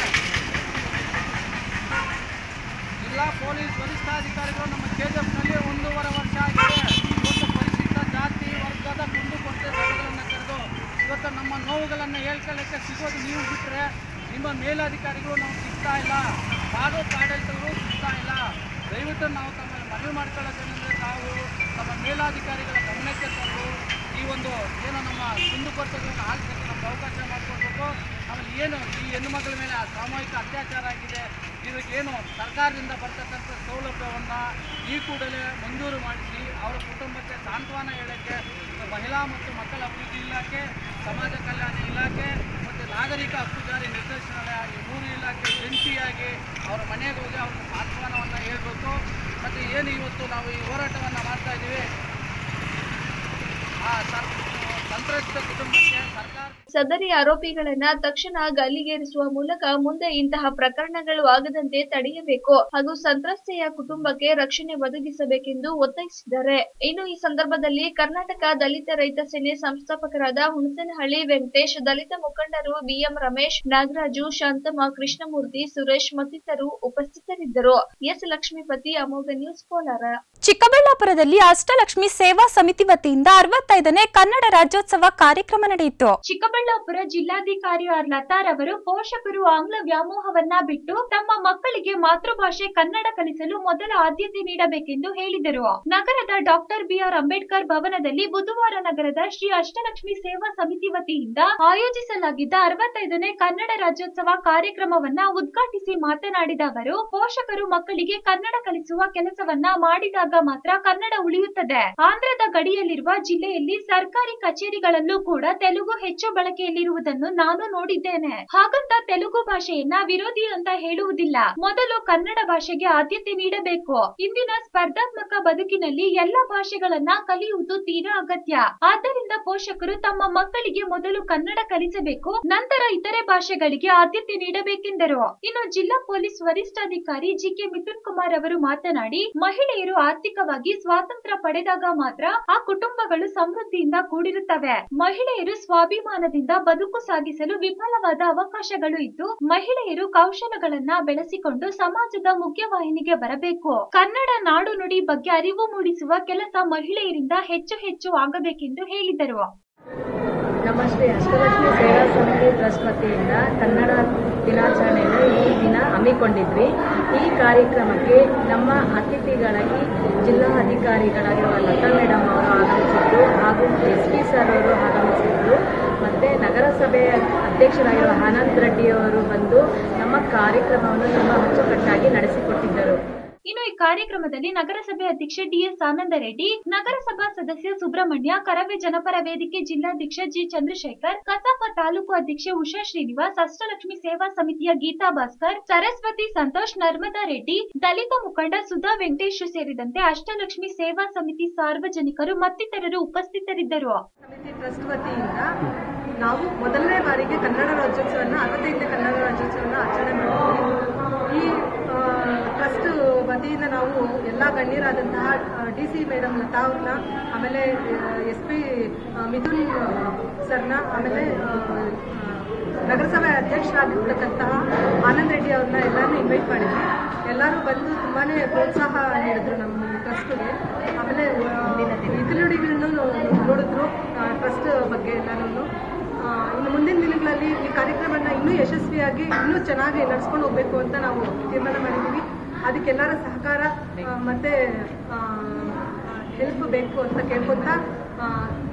ಜಿಲ್ಲಾ ಪೊಲೀಸ್ ವರಿಷ್ಠಾಧಿಕಾರಿಗಳು ನಮ್ಮ ಕೆಜಿಎಫ್ನಲ್ಲಿ ಒಂದೂವರೆ ವರ್ಷ ಆಗಿದೆ ಇವತ್ತು ಪರಿಶಿಷ್ಟ ಜಾತಿ ವರ್ಗದ ಕುಂದುಕೊರತೆ ಸಭೆಗಳನ್ನು ಕರೆದು ಇವತ್ತು ನಮ್ಮ ನೋವುಗಳನ್ನು ಹೇಳ್ಕೊಳ್ಳೋಕ್ಕೆ ಸಿಗೋದು ನೀವು ಬಿಟ್ಟರೆ ನಿಮ್ಮ ಮೇಲಧಿಕಾರಿಗಳು ನಮ್ಗೆ ಸಿಗ್ತಾ ಇಲ್ಲ ತಾಲೂಕು ಆಡಳಿತಗಳು ಸಿಗ್ತಾ ಇಲ್ಲ ದಯವಿಟ್ಟು ನಾವು ತಮ್ಮಲ್ಲಿ ಮನವಿ ಮಾಡ್ಕೊಳ್ಳೋದೇನೆಂದರೆ ತಾವು ನಮ್ಮ ಮೇಲಾಧಿಕಾರಿಗಳ ಗಮನಕ್ಕೆ ತಂದು ಈ ಒಂದು ಏನು ನಮ್ಮ ಕುಂದುಕೊರತೆಗಳನ್ನು ಆಲಿಸೋಕ್ಕೆ ನಮ್ಗೆ ಅವಕಾಶ ಮಾಡಿಕೊಡ್ಬೇಕು ಆಮೇಲೆ ಏನು ಈ ಹೆಣ್ಣು ಮಕ್ಕಳ ಮೇಲೆ ಆ ಸಾಮೂಹಿಕ ಅತ್ಯಾಚಾರ ಆಗಿದೆ ಇದಕ್ಕೇನು ಸರ್ಕಾರದಿಂದ ಬರ್ತಕ್ಕಂಥ ಸೌಲಭ್ಯವನ್ನು ಈ ಕೂಡಲೇ ಮಂಜೂರು ಮಾಡಿಸಿ ಅವರ ಕುಟುಂಬಕ್ಕೆ ಸಾಂತ್ವನ ಹೇಳೋಕ್ಕೆ ಮಹಿಳಾ ಮತ್ತು ಮಕ್ಕಳ ಅಭಿವೃದ್ಧಿ ಇಲಾಖೆ ಸಮಾಜ ಕಲ್ಯಾಣ ಇಲಾಖೆ ಮತ್ತು ನಾಗರಿಕ ಹಕ್ಕು ಜಾರಿ ನಿರ್ದೇಶನಾಲಯ ಈ ಮೂರು ಇಲಾಖೆ ಜಂಟಿಯಾಗಿ ಅವರ ಮನೆಗೆ ಹೋಗಿ ಅವ್ರಿಗೆ ಸಾಂತ್ವನವನ್ನು ಹೇಳ್ಬೇಕು ಮತ್ತು ಏನು ಇವತ್ತು ನಾವು ಈ ಹೋರಾಟವನ್ನು ಮಾಡ್ತಾ ಇದ್ದೀವಿ ಆ ಸರ್ ಸಂತ್ರಸ್ತ ಕುಟುಂಬಕ್ಕೆ ಸರ್ಕಾರ ಸದರಿ ಆರೋಪಿಗಳನ್ನ ತಕ್ಷಣ ಗಲ್ಲಿಗೇರಿಸುವ ಮೂಲಕ ಮುಂದೆ ಇಂತಹ ಪ್ರಕರಣಗಳು ಆಗದಂತೆ ತಡೆಯಬೇಕು ಹಾಗೂ ಸಂತ್ರಸ್ತೆಯ ಕುಟುಂಬಕ್ಕೆ ರಕ್ಷಣೆ ಒದಗಿಸಬೇಕೆಂದು ಒತ್ತಾಯಿಸಿದ್ದಾರೆ ಇನ್ನು ಈ ಸಂದರ್ಭದಲ್ಲಿ ಕರ್ನಾಟಕ ದಲಿತ ರೈತ ಸೇನೆ ಸಂಸ್ಥಾಪಕರಾದ ಹುಣಸನಹಳ್ಳಿ ವೆಂಕಟೇಶ್ ದಲಿತ ಮುಖಂಡರು ಬಿಎಂ ರಮೇಶ್ ನಾಗರಾಜು ಶಾಂತಮ್ಮ ಕೃಷ್ಣಮೂರ್ತಿ ಸುರೇಶ್ ಮತ್ತಿತರರು ಉಪಸ್ಥಿತರಿದ್ದರು ಎಸ್ ಲಕ್ಷ್ಮೀಪತಿ ಅಮೋಘ ನ್ಯೂಸ್ ಕೋಲಾರ ಚಿಕ್ಕಬಳ್ಳಾಪುರದಲ್ಲಿ ಅಷ್ಟಲಕ್ಷ್ಮಿ ಸೇವಾ ಸಮಿತಿ ವತಿಯಿಂದ ಅರವತ್ತೈದನೇ ಕನ್ನಡ ರಾಜ್ಯೋತ್ಸವ ಕಾರ್ಯಕ್ರಮ ನಡೆಯಿತು ಚಿಕ್ಕಬಳ್ಳಾಪುರ ಜಿಲ್ಲಾಧಿಕಾರಿ ಆರ್ ಲತಾರ್ ಅವರು ಪೋಷಕರು ಆಂಗ್ಲ ವ್ಯಾಮೋಹವನ್ನ ಬಿಟ್ಟು ತಮ್ಮ ಮಕ್ಕಳಿಗೆ ಮಾತೃಭಾಷೆ ಕನ್ನಡ ಕಲಿಸಲು ಮೊದಲ ಆದ್ಯತೆ ನೀಡಬೇಕೆಂದು ಹೇಳಿದರು ನಗರದ ಡಾಕ್ಟರ್ ಬಿಆರ್ ಅಂಬೇಡ್ಕರ್ ಭವನದಲ್ಲಿ ಬುಧವಾರ ನಗರದ ಶ್ರೀ ಅಷ್ಟಲಕ್ಷ್ಮಿ ಸೇವಾ ಸಮಿತಿ ವತಿಯಿಂದ ಆಯೋಜಿಸಲಾಗಿದ್ದ ಅರವತ್ತೈದನೇ ಕನ್ನಡ ರಾಜ್ಯೋತ್ಸವ ಕಾರ್ಯಕ್ರಮವನ್ನ ಉದ್ಘಾಟಿಸಿ ಮಾತನಾಡಿದ ಅವರು ಪೋಷಕರು ಮಕ್ಕಳಿಗೆ ಕನ್ನಡ ಕಲಿಸುವ ಕೆಲಸವನ್ನ ಮಾಡಿದಾಗ ಮಾತ್ರ ಕನ್ನಡ ಉಳಿಯುತ್ತದೆ ಆಂಧ್ರದ ಗಡಿಯಲ್ಲಿರುವ ಜಿಲ್ಲೆಯಲ್ಲಿ ಸರ್ಕಾರಿ ಕಚೇರಿಗಳಲ್ಲೂ ಕೂಡ ತೆಲುಗು ಹೆಚ್ಚು ಬಳಕೆಯಲ್ಲಿರುವುದನ್ನು ನಾನು ನೋಡಿದ್ದೇನೆ ಹಾಗಂತ ತೆಲುಗು ಭಾಷೆಯನ್ನ ವಿರೋಧಿ ಅಂತ ಹೇಳುವುದಿಲ್ಲ ಮೊದಲು ಕನ್ನಡ ಭಾಷೆಗೆ ಆದ್ಯತೆ ನೀಡಬೇಕು ಇಂದಿನ ಸ್ಪರ್ಧಾತ್ಮಕ ಬದುಕಿನಲ್ಲಿ ಎಲ್ಲ ಭಾಷೆಗಳನ್ನ ಕಲಿಯುವುದು ತೀರಾ ಅಗತ್ಯ ಆದ್ದರಿಂದ ಪೋಷಕರು ತಮ್ಮ ಮಕ್ಕಳಿಗೆ ಮೊದಲು ಕನ್ನಡ ಕಲಿಸಬೇಕು ನಂತರ ಇತರೆ ಭಾಷೆಗಳಿಗೆ ಆದ್ಯತೆ ನೀಡಬೇಕೆಂದರು ಇನ್ನು ಜಿಲ್ಲಾ ಪೊಲೀಸ್ ವರಿಷ್ಠಾಧಿಕಾರಿ ಜಿಕೆ ಮಿಥುನ್ ಕುಮಾರ್ ಅವರು ಮಾತನಾಡಿ ಮಹಿಳೆಯರು ಆರ್ಥಿಕವಾಗಿ ಸ್ವಾತಂತ್ರ್ಯ ಪಡೆದಾಗ ಮಾತ್ರ ಆ ಕುಟುಂಬಗಳು ಸಮೃದ್ಧಿಯಿಂದ ಕೂಡಿರುತ್ತವೆ ಮಹಿಳೆಯರು ಸ್ವಾಭಿಮಾನದಿಂದ ಬದುಕು ಸಾಗಿಸಲು ವಿಫಲವಾದ ಅವಕಾಶಗಳು ಇದ್ದು ಮಹಿಳೆಯರು ಕೌಶಲಗಳನ್ನ ಬೆಳೆಸಿಕೊಂಡು ಸಮಾಜದ ಮುಖ್ಯವಾಹಿನಿಗೆ ಬರಬೇಕು ಕನ್ನಡ ನಾಡು ನುಡಿ ಬಗ್ಗೆ ಅರಿವು ಮೂಡಿಸುವ ಕೆಲಸ ಮಹಿಳೆಯರಿಂದ ಹೆಚ್ಚು ಹೆಚ್ಚು ಆಗಬೇಕೆಂದು ಹೇಳಿದರು ನಮ್ಮ ಶ್ರೀ ಅಷ್ಟಲಕ್ಷ್ಮಿ ಸೇವಾ ಸಮಿತಿ ಟ್ರಸ್ಟ್ ವತಿಯಿಂದ ಕನ್ನಡ ದಿನಾಚರಣೆಯನ್ನು ಈ ದಿನ ಹಮ್ಮಿಕೊಂಡಿದ್ವಿ ಈ ಕಾರ್ಯಕ್ರಮಕ್ಕೆ ನಮ್ಮ ಅತಿಥಿಗಳಾಗಿ ಜಿಲ್ಲಾ ಅಧಿಕಾರಿಗಳಾಗಿರುವ ಲತಾ ಮೇಡಮ್ ಅವರು ಆಗಮಿಸಿದ್ರು ಹಾಗೂ ಎಸ್ ಪಿ ಸರ್ ಅವರು ಆಗಮಿಸಿದ್ರು ಮತ್ತು ನಗರಸಭೆಯ ಅಧ್ಯಕ್ಷರಾಗಿರುವ ಆನಂದ್ ರೆಡ್ಡಿ ಅವರು ಬಂದು ನಮ್ಮ ಕಾರ್ಯಕ್ರಮವನ್ನು ತುಂಬ ಅಚ್ಚುಕಟ್ಟಾಗಿ ನಡೆಸಿಕೊಟ್ಟಿದ್ದರು ಇನ್ನು ಈ ಕಾರ್ಯಕ್ರಮದಲ್ಲಿ ನಗರಸಭೆ ಅಧ್ಯಕ್ಷ ಡಿಎಸ್ ಆನಂದ ರೆಡ್ಡಿ ನಗರಸಭಾ ಸದಸ್ಯ ಸುಬ್ರಹ್ಮಣ್ಯ ಕರವೇ ಜನಪರ ವೇದಿಕೆ ಜಿಲ್ಲಾಧ್ಯಕ್ಷ ಜಿ ಚಂದ್ರಶೇಖರ್ ಕಸಾಪ ತಾಲೂಕು ಅಧ್ಯಕ್ಷೆ ಉಷಾ ಶ್ರೀನಿವಾಸ್ ಅಷ್ಟಲಕ್ಷ್ಮಿ ಸೇವಾ ಸಮಿತಿಯ ಗೀತಾ ಭಾಸ್ಕರ್ ಸರಸ್ವತಿ ಸಂತೋಷ್ ನರ್ಮದಾ ರೆಡ್ಡಿ ದಲಿತ ಮುಖಂಡ ಸುಧಾ ವೆಂಕಟೇಶ್ ಸೇರಿದಂತೆ ಅಷ್ಟಲಕ್ಷ್ಮಿ ಸೇವಾ ಸಮಿತಿ ಸಾರ್ವಜನಿಕರು ಮತ್ತಿತರರು ಉಪಸ್ಥಿತರಿದ್ದರು ಸಮಿತಿ ಟ್ರಸ್ಟ್ ವತಿಯಿಂದ ನಾವು ಮೊದಲನೇ ಬಾರಿಗೆ ಕನ್ನಡ ರಾಜ್ಯೋತ್ಸವನ ಅರವತ್ತೈದನೇ ಕನ್ನಡ ರಾಜ್ಯೋತ್ಸವನ ಆಚರಣೆ ಮಾಡಿದ್ವಿ ಈ ಆ, ಟ್ರಸ್ಟ್ ವತಿಯಿಂದ ನಾವು ಎಲ್ಲ ಗಣ್ಯರಾದಂತಹ ಡಿ ಸಿ ಮೇಡಮ್ ಲತಾ ಅವ್ರನ್ನ ಆಮೇಲೆ ಎಸ್ ಪಿ ಮಿಥುನ್ ಸರ್ನ ಆಮೇಲೆ ಆ, ನಗರಸಭೆ ಅಧ್ಯಕ್ಷರಾಗಿರ್ತಕ್ಕಂತಹ ಆನಂದ್ ರೆಡ್ಡಿ ಅವ್ರನ್ನ ಎಲ್ಲರನ್ನೂ ಇನ್ವೈಟ್ ಮಾಡಿದ್ವಿ ಎಲ್ಲರೂ ಬಂದು ತುಂಬಾ ಪ್ರೋತ್ಸಾಹ ನೀಡಿದ್ರು ನಮ್ಮ ಟ್ರಸ್ಟ್ಗೆ ಆಮೇಲೆ ನುಡಿಗಳನ್ನು ನೋಡಿದ್ರು ಟ್ರಸ್ಟ್ ಬಗ್ಗೆ ಎಲ್ಲರೂ ಇನ್ನು ಮುಂದಿನ ದಿನಗಳಲ್ಲಿ ಈ ಕಾರ್ಯಕ್ರಮನ ಇನ್ನೂ ಯಶಸ್ವಿಯಾಗಿ ಇನ್ನೂ ಚೆನ್ನಾಗಿ ನಡ್ಸ್ಕೊಂಡು ಹೋಗಬೇಕು ಅಂತ ನಾವು ತೀರ್ಮಾನ ಮಾಡಿದ್ದೀವಿ ಅದಕ್ಕೆಲ್ಲರ ಸಹಕಾರ ಆ, ಮತ್ತೆ ಹೆಲ್ಪ್ ಬೇಕು ಅಂತ ಕೇಳ್ಕೊತಾ ಆ,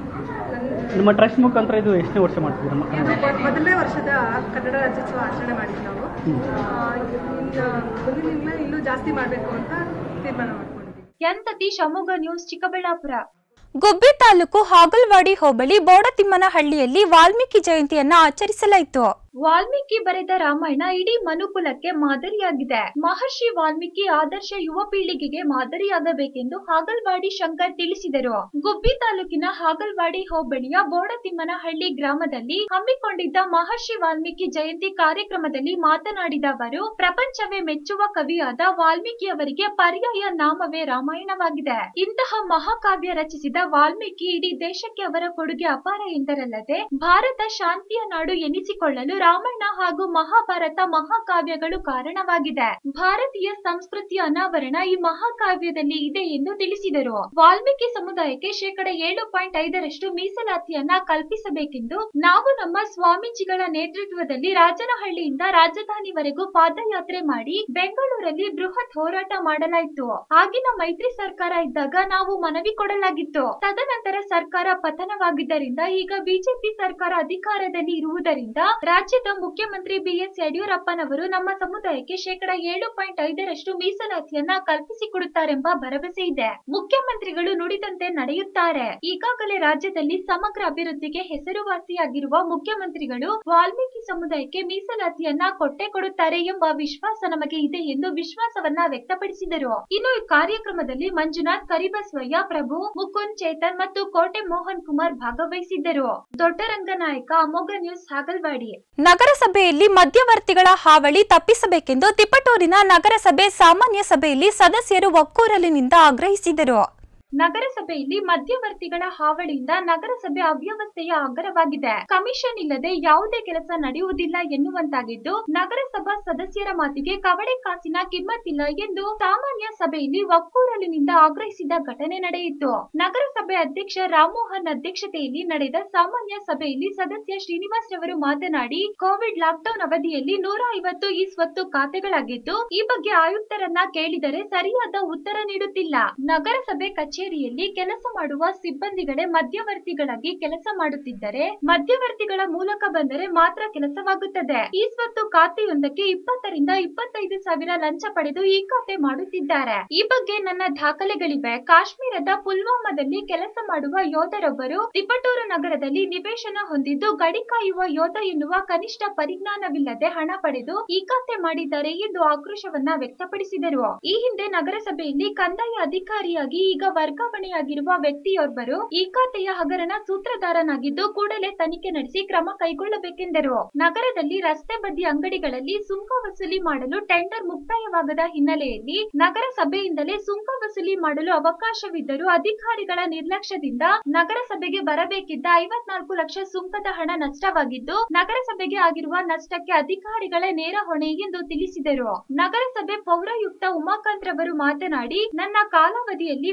ನನ್- ನಿಮ್ಮ ಟ್ರಸ್ಟ್ ಮುಖಾಂತರ ಇದು ಎಷ್ಟನೇ ವರ್ಷ ಮಾಡ್ತಿದ್ದೀರಾ ನಮ್ಮ ಇದು ಮೊದ್- ಮೊದಲನೇ ವರ್ಷದ ಕನ್ನಡ ರಾಜ್ಯೋತ್ಸವ ಆಚರಣೆ ಮಾಡಿದ್ವಿ ನಾವು ಆ, ಇನ್ನು ಮುಂದಿನ ದಿನ ಇನ್ನೂ ಜಾಸ್ತಿ ಮಾಡಬೇಕು ಅಂತ ತೀರ್ಮಾನ ಮಾಡ್ಕೊಂಡಿದ್ದೀವಿ ಎಂತತಿ ಶಿವಮೊಗ್ಗ ನ್ಯೂಸ್ ಚಿಕ್ಕಬಳ್ಳಾಪುರ ಗುಬ್ಬಿ ತಾಲೂಕು ಹಾಗಲ್ವಾಡಿ ಹೋಬಳಿ ಬೋಡತಿಮ್ಮನಹಳ್ಳಿಯಲ್ಲಿ ವಾಲ್ಮೀಕಿ ಜಯಂತಿಯನ್ನ ಆಚರಿಸಲಾಯಿತು ವಾಲ್ಮೀಕಿ ಬರೆದ ರಾಮಾಯಣ ಇಡೀ ಮನುಕುಲಕ್ಕೆ ಮಾದರಿಯಾಗಿದೆ ಮಹರ್ಷಿ ವಾಲ್ಮೀಕಿ ಆದರ್ಶ ಯುವ ಪೀಳಿಗೆಗೆ ಮಾದರಿಯಾಗಬೇಕೆಂದು ಹಾಗಲ್ವಾಡಿ ಶಂಕರ್ ತಿಳಿಸಿದರು ಗುಬ್ಬಿ ತಾಲೂಕಿನ ಹಾಗಲ್ವಾಡಿ ಹೋಬಳಿಯ ಬೋಡತಿಮ್ಮನಹಳ್ಳಿ ಗ್ರಾಮದಲ್ಲಿ ಹಮ್ಮಿಕೊಂಡಿದ್ದ ಮಹರ್ಷಿ ವಾಲ್ಮೀಕಿ ಜಯಂತಿ ಕಾರ್ಯಕ್ರಮದಲ್ಲಿ ಮಾತನಾಡಿದ ಅವರು ಪ್ರಪಂಚವೇ ಮೆಚ್ಚುವ ಕವಿಯಾದ ವಾಲ್ಮೀಕಿಯವರಿಗೆ ಪರ್ಯಾಯ ನಾಮವೇ ರಾಮಾಯಣವಾಗಿದೆ ಇಂತಹ ಮಹಾಕಾವ್ಯ ರಚಿಸಿದ ವಾಲ್ಮೀಕಿ ಇಡೀ ದೇಶಕ್ಕೆ ಅವರ ಕೊಡುಗೆ ಅಪಾರ ಎಂದರಲ್ಲದೆ ಭಾರತ ಶಾಂತಿಯ ನಾಡು ಎನಿಸಿಕೊಳ್ಳಲು ರಾಮಾಯಣ ಹಾಗೂ ಮಹಾಭಾರತ ಮಹಾಕಾವ್ಯಗಳು ಕಾರಣವಾಗಿದೆ ಭಾರತೀಯ ಸಂಸ್ಕೃತಿಯ ಅನಾವರಣ ಈ ಮಹಾಕಾವ್ಯದಲ್ಲಿ ಇದೆ ಎಂದು ತಿಳಿಸಿದರು ವಾಲ್ಮೀಕಿ ಸಮುದಾಯಕ್ಕೆ ಶೇಕಡ ಏಳು ಪಾಯಿಂಟ್ ಐದರಷ್ಟು ಮೀಸಲಾತಿಯನ್ನ ಕಲ್ಪಿಸಬೇಕೆಂದು ನಾವು ನಮ್ಮ ಸ್ವಾಮೀಜಿಗಳ ನೇತೃತ್ವದಲ್ಲಿ ರಾಜನಹಳ್ಳಿಯಿಂದ ರಾಜಧಾನಿವರೆಗೂ ಪಾದಯಾತ್ರೆ ಮಾಡಿ ಬೆಂಗಳೂರಲ್ಲಿ ಬೃಹತ್ ಹೋರಾಟ ಮಾಡಲಾಯಿತು ಆಗಿನ ಮೈತ್ರಿ ಸರ್ಕಾರ ಇದ್ದಾಗ ನಾವು ಮನವಿ ಕೊಡಲಾಗಿತ್ತು ತದನಂತರ ಸರ್ಕಾರ ಪತನವಾಗಿದ್ದರಿಂದ ಈಗ ಬಿಜೆಪಿ ಸರ್ಕಾರ ಅಧಿಕಾರದಲ್ಲಿ ಇರುವುದರಿಂದ ರಾಜ್ಯದ ಮುಖ್ಯಮಂತ್ರಿ ಬಿಎಸ್ ಯಡಿಯೂರಪ್ಪನವರು ನಮ್ಮ ಸಮುದಾಯಕ್ಕೆ ಶೇಕಡ ಏಳು ಪಾಯಿಂಟ್ ಐದರಷ್ಟು ಮೀಸಲಾತಿಯನ್ನ ಕಲ್ಪಿಸಿಕೊಡುತ್ತಾರೆಂಬ ಭರವಸೆ ಇದೆ ಮುಖ್ಯಮಂತ್ರಿಗಳು ನುಡಿದಂತೆ ನಡೆಯುತ್ತಾರೆ ಈಗಾಗಲೇ ರಾಜ್ಯದಲ್ಲಿ ಸಮಗ್ರ ಅಭಿವೃದ್ಧಿಗೆ ಹೆಸರುವಾಸಿಯಾಗಿರುವ ಮುಖ್ಯಮಂತ್ರಿಗಳು ವಾಲ್ಮೀಕಿ ಸಮುದಾಯಕ್ಕೆ ಮೀಸಲಾತಿಯನ್ನ ಕೊಟ್ಟೆ ಕೊಡುತ್ತಾರೆ ಎಂಬ ವಿಶ್ವಾಸ ನಮಗೆ ಇದೆ ಎಂದು ವಿಶ್ವಾಸವನ್ನ ವ್ಯಕ್ತಪಡಿಸಿದರು ಇನ್ನು ಈ ಕಾರ್ಯಕ್ರಮದಲ್ಲಿ ಮಂಜುನಾಥ್ ಕರಿಬಸವಯ್ಯ ಪ್ರಭು ಮುಕುಂದ್ ಚೇತನ್ ಮತ್ತು ಕೋಟೆ ಮೋಹನ್ ಕುಮಾರ್ ಭಾಗವಹಿಸಿದ್ದರು ದೊಡ್ಡರಂಗನಾಯಕ ಅಮೋಘ ನ್ಯೂಸ್ ಹಾಗಲ್ವಾಡಿ ನಗರಸಭೆಯಲ್ಲಿ ಮಧ್ಯವರ್ತಿಗಳ ಹಾವಳಿ ತಪ್ಪಿಸಬೇಕೆಂದು ತಿಪಟೂರಿನ ನಗರಸಭೆ ಸಾಮಾನ್ಯ ಸಭೆಯಲ್ಲಿ ಸದಸ್ಯರು ಒಕ್ಕೂರಲಿನಿಂದ ಆಗ್ರಹಿಸಿದರು ನಗರಸಭೆಯಲ್ಲಿ ಮಧ್ಯವರ್ತಿಗಳ ಹಾವಳಿಯಿಂದ ನಗರಸಭೆ ಅವ್ಯವಸ್ಥೆಯ ಆಗರವಾಗಿದೆ ಕಮಿಷನ್ ಇಲ್ಲದೆ ಯಾವುದೇ ಕೆಲಸ ನಡೆಯುವುದಿಲ್ಲ ಎನ್ನುವಂತಾಗಿದ್ದು ನಗರಸಭಾ ಸದಸ್ಯರ ಮಾತಿಗೆ ಕವಡೆ ಕಾಸಿನ ಕಿಮ್ಮತ್ತಿಲ್ಲ ಎಂದು ಸಾಮಾನ್ಯ ಸಭೆಯಲ್ಲಿ ಒಕ್ಕೂರಲಿನಿಂದ ಆಗ್ರಹಿಸಿದ ಘಟನೆ ನಡೆಯಿತು ನಗರಸಭೆ ಅಧ್ಯಕ್ಷ ರಾಮಮೋಹನ್ ಅಧ್ಯಕ್ಷತೆಯಲ್ಲಿ ನಡೆದ ಸಾಮಾನ್ಯ ಸಭೆಯಲ್ಲಿ ಸದಸ್ಯ ಶ್ರೀನಿವಾಸ್ ರವರು ಮಾತನಾಡಿ ಕೋವಿಡ್ ಲಾಕ್ಡೌನ್ ಅವಧಿಯಲ್ಲಿ ನೂರ ಐವತ್ತು ಈ ಸ್ವತ್ತು ಖಾತೆಗಳಾಗಿದ್ದು ಈ ಬಗ್ಗೆ ಆಯುಕ್ತರನ್ನ ಕೇಳಿದರೆ ಸರಿಯಾದ ಉತ್ತರ ನೀಡುತ್ತಿಲ್ಲ ನಗರಸಭೆ ಕಚೇರಿಯಲ್ಲಿ ಕೆಲಸ ಮಾಡುವ ಸಿಬ್ಬಂದಿಗಳೇ ಮಧ್ಯವರ್ತಿಗಳಾಗಿ ಕೆಲಸ ಮಾಡುತ್ತಿದ್ದರೆ ಮಧ್ಯವರ್ತಿಗಳ ಮೂಲಕ ಬಂದರೆ ಮಾತ್ರ ಕೆಲಸವಾಗುತ್ತದೆ ಈ ಸ್ವತ್ತು ಖಾತೆಯೊಂದಕ್ಕೆ ಇಪ್ಪತ್ತರಿಂದ ಇಪ್ಪತ್ತೈದು ಸಾವಿರ ಲಂಚ ಪಡೆದು ಈ ಖಾತೆ ಮಾಡುತ್ತಿದ್ದಾರೆ ಈ ಬಗ್ಗೆ ನನ್ನ ದಾಖಲೆಗಳಿವೆ ಕಾಶ್ಮೀರದ ಪುಲ್ವಾಮಾದಲ್ಲಿ ಕೆಲಸ ಮಾಡುವ ಯೋಧರೊಬ್ಬರು ತಿಪಟೂರು ನಗರದಲ್ಲಿ ನಿವೇಶನ ಹೊಂದಿದ್ದು ಗಡಿ ಕಾಯುವ ಯೋಧ ಎನ್ನುವ ಕನಿಷ್ಠ ಪರಿಜ್ಞಾನವಿಲ್ಲದೆ ಹಣ ಪಡೆದು ಈ ಖಾತೆ ಮಾಡಿದ್ದಾರೆ ಎಂದು ಆಕ್ರೋಶವನ್ನ ವ್ಯಕ್ತಪಡಿಸಿದರು ಈ ಹಿಂದೆ ನಗರಸಭೆಯಲ್ಲಿ ಕಂದಾಯ ಅಧಿಕಾರಿಯಾಗಿ ಈಗ ವರ್ಗಾವಣೆಯಾಗಿರುವ ವ್ಯಕ್ತಿಯೊಬ್ಬರು ಈ ಖಾತೆಯ ಹಗರಣ ಸೂತ್ರಧಾರನಾಗಿದ್ದು ಕೂಡಲೇ ತನಿಖೆ ನಡೆಸಿ ಕ್ರಮ ಕೈಗೊಳ್ಳಬೇಕೆಂದರು ನಗರದಲ್ಲಿ ರಸ್ತೆ ಬದಿ ಅಂಗಡಿಗಳಲ್ಲಿ ಸುಂಕ ವಸೂಲಿ ಮಾಡಲು ಟೆಂಡರ್ ಮುಕ್ತಾಯವಾಗದ ಹಿನ್ನೆಲೆಯಲ್ಲಿ ನಗರಸಭೆಯಿಂದಲೇ ಸುಂಕ ವಸೂಲಿ ಮಾಡಲು ಅವಕಾಶವಿದ್ದರೂ ಅಧಿಕಾರಿಗಳ ನಿರ್ಲಕ್ಷ್ಯದಿಂದ ನಗರಸಭೆಗೆ ಬರಬೇಕಿದ್ದ ಐವತ್ನಾಲ್ಕು ಲಕ್ಷ ಸುಂಕದ ಹಣ ನಷ್ಟವಾಗಿದ್ದು ನಗರಸಭೆಗೆ ಆಗಿರುವ ನಷ್ಟಕ್ಕೆ ಅಧಿಕಾರಿಗಳೇ ನೇರ ಹೊಣೆ ಎಂದು ತಿಳಿಸಿದರು ನಗರಸಭೆ ಪೌರಾಯುಕ್ತ ಉಮಾಕಾಂತ್ ರವರು ಮಾತನಾಡಿ ನನ್ನ ಕಾಲಾವಧಿಯಲ್ಲಿ ಮಧ್ಯವರ್ತಿ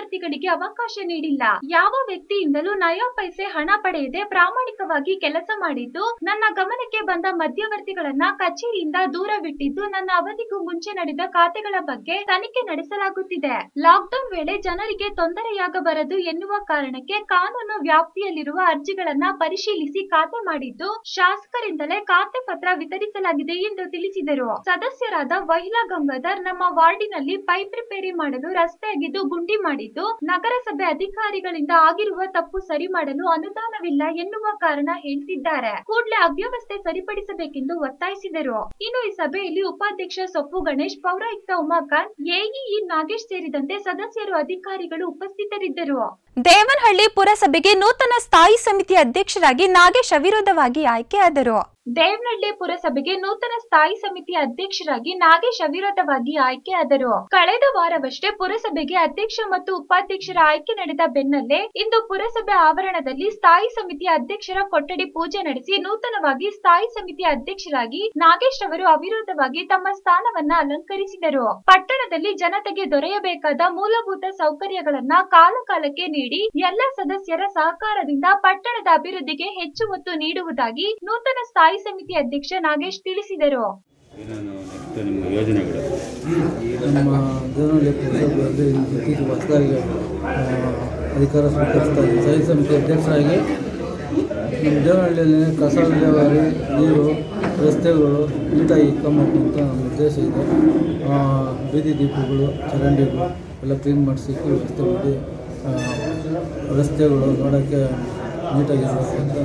ಮಧ್ಯವರ್ತಿಗಳಿಗೆ ಅವಕಾಶ ನೀಡಿಲ್ಲ ಯಾವ ವ್ಯಕ್ತಿಯಿಂದಲೂ ನಯಾ ಪೈಸೆ ಹಣ ಪಡೆಯದೆ ಪ್ರಾಮಾಣಿಕವಾಗಿ ಕೆಲಸ ಮಾಡಿದ್ದು ನನ್ನ ಗಮನಕ್ಕೆ ಬಂದ ಮಧ್ಯವರ್ತಿಗಳನ್ನ ಕಚೇರಿಯಿಂದ ದೂರವಿಟ್ಟಿದ್ದು ನನ್ನ ಅವಧಿಗೂ ಮುಂಚೆ ನಡೆದ ಖಾತೆಗಳ ಬಗ್ಗೆ ತನಿಖೆ ನಡೆಸಲಾಗುತ್ತಿದೆ ಲಾಕ್ಡೌನ್ ವೇಳೆ ಜನರಿಗೆ ತೊಂದರೆಯಾಗಬಾರದು ಎನ್ನುವ ಕಾರಣಕ್ಕೆ ಕಾನೂನು ವ್ಯಾಪ್ತಿಯಲ್ಲಿರುವ ಅರ್ಜಿಗಳನ್ನ ಪರಿಶೀಲಿಸಿ ಖಾತೆ ಮಾಡಿದ್ದು ಶಾಸಕರಿಂದಲೇ ಖಾತೆ ಪತ್ರ ವಿತರಿಸಲಾಗಿದೆ ಎಂದು ತಿಳಿಸಿದರು ಸದಸ್ಯರಾದ ವಹಿಲಾ ಗಂಗಾಧರ್ ನಮ್ಮ ವಾರ್ಡಿನಲ್ಲಿ ಪೈಪ್ ರಿಪೇರಿ ಮಾಡಲು ರಸ್ತೆ ಅಗಿದು ಗುಂಡಿ ಮಾಡಿದ್ದು ನಗರಸಭೆ ಅಧಿಕಾರಿಗಳಿಂದ ಆಗಿರುವ ತಪ್ಪು ಸರಿ ಮಾಡಲು ಅನುದಾನವಿಲ್ಲ ಎನ್ನುವ ಕಾರಣ ಹೇಳ್ತಿದ್ದಾರೆ ಕೂಡಲೇ ಅವ್ಯವಸ್ಥೆ ಸರಿಪಡಿಸಬೇಕೆಂದು ಒತ್ತಾಯಿಸಿದರು ಇನ್ನು ಈ ಸಭೆಯಲ್ಲಿ ಉಪಾಧ್ಯಕ್ಷ ಸೊಪ್ಪು ಗಣೇಶ್ ಪೌರಾಯುಕ್ತ ಉಮಾಕಾಂತ್ ಎಇಇ ನಾಗೇಶ್ ಸೇರಿದಂತೆ ಸದಸ್ಯರು ಅಧಿಕಾರಿಗಳು ಉಪಸ್ಥಿತರಿದ್ದರು ದೇವನಹಳ್ಳಿ ಪುರಸಭೆಗೆ ನೂತನ ಸ್ಥಾಯಿ ಸಮಿತಿ ಅಧ್ಯಕ್ಷರಾಗಿ ನಾಗೇಶ್ ಅವಿರೋಧವಾಗಿ ಆಯ್ಕೆಯಾದರು ದೇವನಹಳ್ಳಿ ಪುರಸಭೆಗೆ ನೂತನ ಸ್ಥಾಯಿ ಸಮಿತಿ ಅಧ್ಯಕ್ಷರಾಗಿ ನಾಗೇಶ್ ಅವಿರೋಧವಾಗಿ ಆಯ್ಕೆಯಾದರು ಕಳೆದ ವಾರವಷ್ಟೇ ಪುರಸಭೆಗೆ ಅಧ್ಯಕ್ಷ ಮತ್ತು ಉಪಾಧ್ಯಕ್ಷರ ಆಯ್ಕೆ ನಡೆದ ಬೆನ್ನಲ್ಲೇ ಇಂದು ಪುರಸಭೆ ಆವರಣದಲ್ಲಿ ಸ್ಥಾಯಿ ಸಮಿತಿ ಅಧ್ಯಕ್ಷರ ಕೊಠಡಿ ಪೂಜೆ ನಡೆಸಿ ನೂತನವಾಗಿ ಸ್ಥಾಯಿ ಸಮಿತಿ ಅಧ್ಯಕ್ಷರಾಗಿ ನಾಗೇಶ್ ಅವರು ಅವಿರೋಧವಾಗಿ ತಮ್ಮ ಸ್ಥಾನವನ್ನ ಅಲಂಕರಿಸಿದರು ಪಟ್ಟಣದಲ್ಲಿ ಜನತೆಗೆ ದೊರೆಯಬೇಕಾದ ಮೂಲಭೂತ ಸೌಕರ್ಯಗಳನ್ನ ಕಾಲಕಾಲಕ್ಕೆ ನೀಡಿ ಎಲ್ಲ ಸದಸ್ಯರ ಸಹಕಾರದಿಂದ ಪಟ್ಟಣದ ಅಭಿವೃದ್ಧಿಗೆ ಹೆಚ್ಚು ಒತ್ತು ನೀಡುವುದಾಗಿ ನೂತನ ಸ್ಥಾಯಿ ಸಮಿತಿ ಅಧ್ಯಕ್ಷ ನಾಗೇಶ್ ತಿಳಿಸಿದರು ಏನೇನು ನೆಕ್ಸ್ಟ್ ನಿಮ್ಮ ಯೋಜನೆಗಳು ನಮ್ಮ ದೇವನಹಳ್ಳಿ ಪುರಸಭೆಯಲ್ಲಿ ಇತ್ತೀಚೆಗೆ ಹೊಸದಾಗಿ ಆ, ಅಧಿಕಾರ ಸ್ವೀಕರಿಸ್ತಾ ಇದ್ದೀನಿ ಸ್ಥಾಯಿ ಸಮಿತಿ ಅಧ್ಯಕ್ಷರಾಗಿ ನಮ್ಮ ದೇವನಹಳ್ಳಿಯಲ್ಲಿ ಕಸ ವಿಲೇವಾರಿ ನೀರು ರಸ್ತೆಗಳು ನೀಟಾಗಿ ಇಟ್ಕೊಬೇಕು ಅಂತ ನಮ್ಮ ಉದ್ದೇಶ ಇದೆ ಆ, ಬೀದಿ ದೀಪಗಳು ಚರಂಡಿಗಳು ಎಲ್ಲ ಕ್ಲೀನ್ ಮಾಡಿಸಿಕ್ಕೆ ವ್ಯವಸ್ಥೆ ಮಾಡಿ ಆ, ರಸ್ತೆಗಳು ನೋಡೋಕ್ಕೆ ನೀಟಾಗಿರಬೇಕು ಅಂತ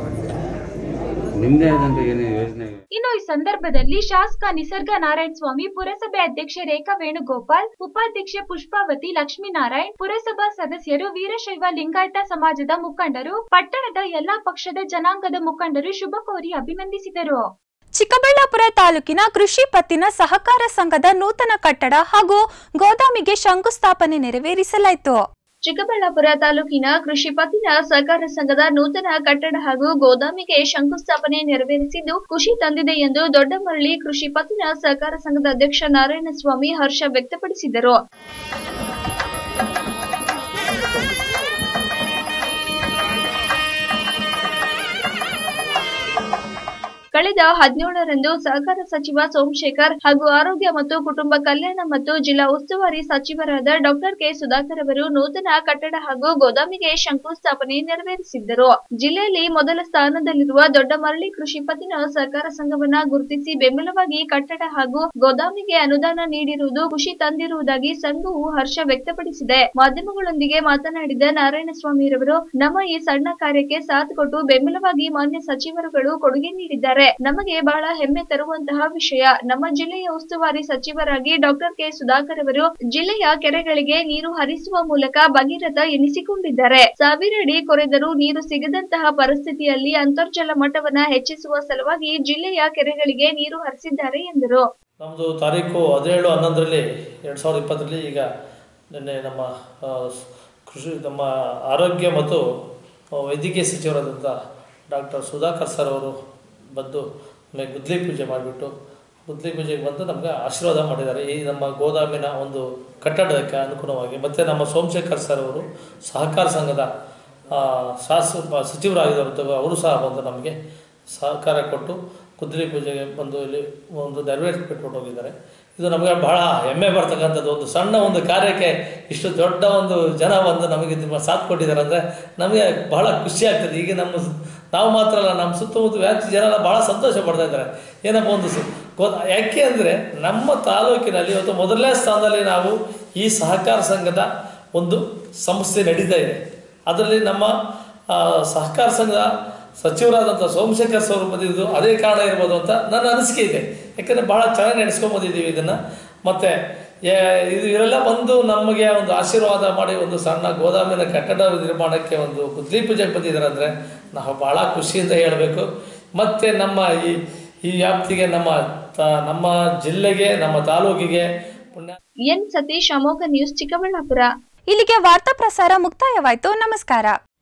ನಿಮ್ಮದೇ ಆದಂಥ ಏನೇ ಯೋಜನೆ ಇನ್ನು ಈ ಸಂದರ್ಭದಲ್ಲಿ ಶಾಸಕ ನಿಸರ್ಗ ನಾರಾಯಣ ಸ್ವಾಮಿ ಪುರಸಭೆ ಅಧ್ಯಕ್ಷೆ ರೇಖಾ ವೇಣುಗೋಪಾಲ್ ಉಪಾಧ್ಯಕ್ಷೆ ಪುಷ್ಪಾವತಿ ಲಕ್ಷ್ಮೀನಾರಾಯಣ್ ಪುರಸಭಾ ಸದಸ್ಯರು ವೀರಶೈವ ಲಿಂಗಾಯತ ಸಮಾಜದ ಮುಖಂಡರು ಪಟ್ಟಣದ ಎಲ್ಲಾ ಪಕ್ಷದ ಜನಾಂಗದ ಮುಖಂಡರು ಶುಭ ಕೋರಿ ಅಭಿನಂದಿಸಿದರು ಚಿಕ್ಕಬಳ್ಳಾಪುರ ತಾಲೂಕಿನ ಕೃಷಿ ಪತ್ತಿನ ಸಹಕಾರ ಸಂಘದ ನೂತನ ಕಟ್ಟಡ ಹಾಗೂ ಗೋದಾಮಿಗೆ ಶಂಕುಸ್ಥಾಪನೆ ನೆರವೇರಿಸಲಾಯಿತು ಚಿಕ್ಕಬಳ್ಳಾಪುರ ತಾಲೂಕಿನ ಕೃಷಿ ಪತ್ತಿನ ಸಹಕಾರ ಸಂಘದ ನೂತನ ಕಟ್ಟಡ ಹಾಗೂ ಗೋದಾಮಿಗೆ ಶಂಕುಸ್ಥಾಪನೆ ನೆರವೇರಿಸಿದ್ದು ಖುಷಿ ತಂದಿದೆ ಎಂದು ದೊಡ್ಡಮರಳಿ ಕೃಷಿ ಪತ್ತಿನ ಸಹಕಾರ ಸಂಘದ ಅಧ್ಯಕ್ಷ ನಾರಾಯಣಸ್ವಾಮಿ ಹರ್ಷ ವ್ಯಕ್ತಪಡಿಸಿದರು ಕಳೆದ ಹದಿನೇಳರಂದು ಸಹಕಾರ ಸಚಿವ ಸೋಮಶೇಖರ್ ಹಾಗೂ ಆರೋಗ್ಯ ಮತ್ತು ಕುಟುಂಬ ಕಲ್ಯಾಣ ಮತ್ತು ಜಿಲ್ಲಾ ಉಸ್ತುವಾರಿ ಸಚಿವರಾದ ಡಾಕ್ಟರ್ ಕೆ ಸುಧಾಕರ್ ಅವರು ನೂತನ ಕಟ್ಟಡ ಹಾಗೂ ಗೋದಾಮಿಗೆ ಶಂಕುಸ್ಥಾಪನೆ ನೆರವೇರಿಸಿದ್ದರು ಜಿಲ್ಲೆಯಲ್ಲಿ ಮೊದಲ ಸ್ಥಾನದಲ್ಲಿರುವ ದೊಡ್ಡ ಮರಳಿ ಕೃಷಿ ಪತ್ತಿನ ಸಹಕಾರ ಸಂಘವನ್ನ ಗುರುತಿಸಿ ಬೆಂಬಲವಾಗಿ ಕಟ್ಟಡ ಹಾಗೂ ಗೋದಾಮಿಗೆ ಅನುದಾನ ನೀಡಿರುವುದು ಖುಷಿ ತಂದಿರುವುದಾಗಿ ಸಂಘವು ಹರ್ಷ ವ್ಯಕ್ತಪಡಿಸಿದೆ ಮಾಧ್ಯಮಗಳೊಂದಿಗೆ ಮಾತನಾಡಿದ ನಾರಾಯಣಸ್ವಾಮಿರವರು ನಮ್ಮ ಈ ಸಣ್ಣ ಕಾರ್ಯಕ್ಕೆ ಸಾಥ್ ಕೊಟ್ಟು ಬೆಂಬಲವಾಗಿ ಮಾನ್ಯ ಸಚಿವರುಗಳು ಕೊಡುಗೆ ನೀಡಿದ್ದಾರೆ ನಮಗೆ ಬಹಳ ಹೆಮ್ಮೆ ತರುವಂತಹ ವಿಷಯ ನಮ್ಮ ಜಿಲ್ಲೆಯ ಉಸ್ತುವಾರಿ ಸಚಿವರಾಗಿ ಡಾಕ್ಟರ್ ಕೆ ಸುಧಾಕರ್ ಅವರು ಜಿಲ್ಲೆಯ ಕೆರೆಗಳಿಗೆ ನೀರು ಹರಿಸುವ ಮೂಲಕ ಭಗೀರಥ ಎನಿಸಿಕೊಂಡಿದ್ದಾರೆ ಸಾವಿರ ಅಡಿ ಕೊರೆದರೂ ನೀರು ಸಿಗದಂತಹ ಪರಿಸ್ಥಿತಿಯಲ್ಲಿ ಅಂತರ್ಜಲ ಮಟ್ಟವನ್ನ ಹೆಚ್ಚಿಸುವ ಸಲುವಾಗಿ ಜಿಲ್ಲೆಯ ಕೆರೆಗಳಿಗೆ ನೀರು ಹರಿಸಿದ್ದಾರೆ ಎಂದರು ನಮ್ಮದು ತಾರೀಕು ಹದಿನೇಳು ಹನ್ನೊಂದರಲ್ಲಿ ಎರಡು ಸಾವಿರದ ಇಪ್ಪತ್ತರಲ್ಲಿ ಈಗ ನಿನ್ನೆ ನಮ್ಮ ಆ, ಸ್- ಕೃಷಿ ನಮ್ಮ ಆರೋಗ್ಯ ಮತ್ತು ಆ, ವೈದ್ಯಕೀಯ ಸಚಿವರಾದಂಥ ಡಾಕ್ಟರ್ ಸುಧಾಕರ್ ಸರ್ ಅವರು ಬಂದು ನಮಗೆ ಗುದ್ಲಿ ಪೂಜೆ ಮಾಡಿಬಿಟ್ಟು ಗುದ್ಲಿ ಪೂಜೆಗೆ ಬಂದು ನಮಗೆ ಆಶೀರ್ವಾದ ಮಾಡಿದ್ದಾರೆ ಈ ನಮ್ಮ ಗೋದಾಮಿನ ಒಂದು ಕಟ್ಟಡಕ್ಕೆ ಅನುಗುಣವಾಗಿ ಮತ್ತು ನಮ್ಮ ಸೋಮಶೇಖರ್ ಸರ್ ಅವರು ಸಹಕಾರ ಸಂಘದ ಆ, ಶಾಸ ಸಚಿವರಾಗಿದ್ದರು ಅವರು ಸಹ ಬಂದು ನಮಗೆ ಸಹಕಾರ ಕೊಟ್ಟು ಕುದುರೆ ಪೂಜೆಗೆ ಬಂದು ಇಲ್ಲಿ ಒಂದು ನೆರವೇರಿಸಿಬಿಟ್ಟು ಹೋಗಿದ್ದಾರೆ ಇದು ನಮಗೆ ಬಹಳ ಹೆಮ್ಮೆ ಬರ್ತಕ್ಕಂಥದ್ದು ಒಂದು ಸಣ್ಣ ಒಂದು ಕಾರ್ಯಕ್ಕೆ ಇಷ್ಟು ದೊಡ್ಡ ಒಂದು ಜನ ಬಂದು ನಮಗೆ ಇದು ಸಾಥ್ ಕೊಟ್ಟಿದ್ದಾರೆ ಅಂದರೆ ನಮಗೆ ಬಹಳ ಖುಷಿ ಆಗ್ತದೆ ಈಗ ನಮ್ಮ ಸು- ನಾವು ಮಾತ್ರ ಅಲ್ಲ ನಮ್ಮ ಸುತ್ತಮುತ್ತ ವ್ಯಾಪ್ತಿ ಜನ ಎಲ್ಲ ಬಹಳ ಸಂತೋಷ ಪಡ್ತಾ ಇದ್ದಾರೆ ಏನಪ್ಪ ಒಂದು ಸು- ಗೊ- ಯಾಕೆ ಅಂದರೆ ನಮ್ಮ ತಾಲೂಕಿನಲ್ಲಿ ಇವತ್ತು ಮೊದಲನೇ ಸ್ಥಾನದಲ್ಲಿ ನಾವು ಈ ಸಹಕಾರ ಸಂಘದ ಒಂದು ಸಂಸ್ಥೆ ನಡೀತಾ ಇದೆ ಅದರಲ್ಲಿ ನಮ್ಮ ಆ, ಸಹಕಾರ ಸಂಘದ ಸಚಿವರಾದಂಥ ಸೋಮಶೇಖರ್ ಸರ್ ಬಂದಿದ್ದು ಅದೇ ಕಾರಣ ಇರ್ಬೋದು ಅಂತ ನನ್ನ ಅನಿಸಿಕೆ ಇದೆ ಯಾಕಂದರೆ ಭಾಳ ಚೆನ್ನಾಗಿ ನಡೆಸ್ಕೊಂಡು ಬಂದಿದ್ದೀವಿ ಇದನ್ನು ಮತ್ತು ಇದು ಇವರೆಲ್ಲ ಬಂದು ನಮಗೆ ಒಂದು ಆಶೀರ್ವಾದ ಮಾಡಿ ಒಂದು ಸಣ್ಣ ಗೋದಾಮಿನ ಕಟ್ಟಡ ನಿರ್ಮಾಣಕ್ಕೆ ಒಂದು ಕುದ್ಲಿ ಪೂಜೆಗೆ ಬಂದಿದ್ದಾರೆ ಅಂದರೆ ನಾವು ಭಾಳ ಖುಷಿಯಿಂದ ಹೇಳಬೇಕು ಮತ್ತು ನಮ್ಮ ಈ ಈ ವ್ಯಾಪ್ತಿಗೆ ನಮ್ಮ ತ- ನಮ್ಮ ಜಿಲ್ಲೆಗೆ ನಮ್ಮ ತಾಲೂಕಿಗೆ ಪುಣ್ಯ ಎನ್ ಸತೀಶ್ ಅಮೋಘ ನ್ಯೂಸ್ ಚಿಕ್ಕಬಳ್ಳಾಪುರ ಇಲ್ಲಿಗೆ ವಾರ್ತಾ ಪ್ರಸಾರ ಮುಕ್ತಾಯವಾಯಿತು ನಮಸ್ಕಾರ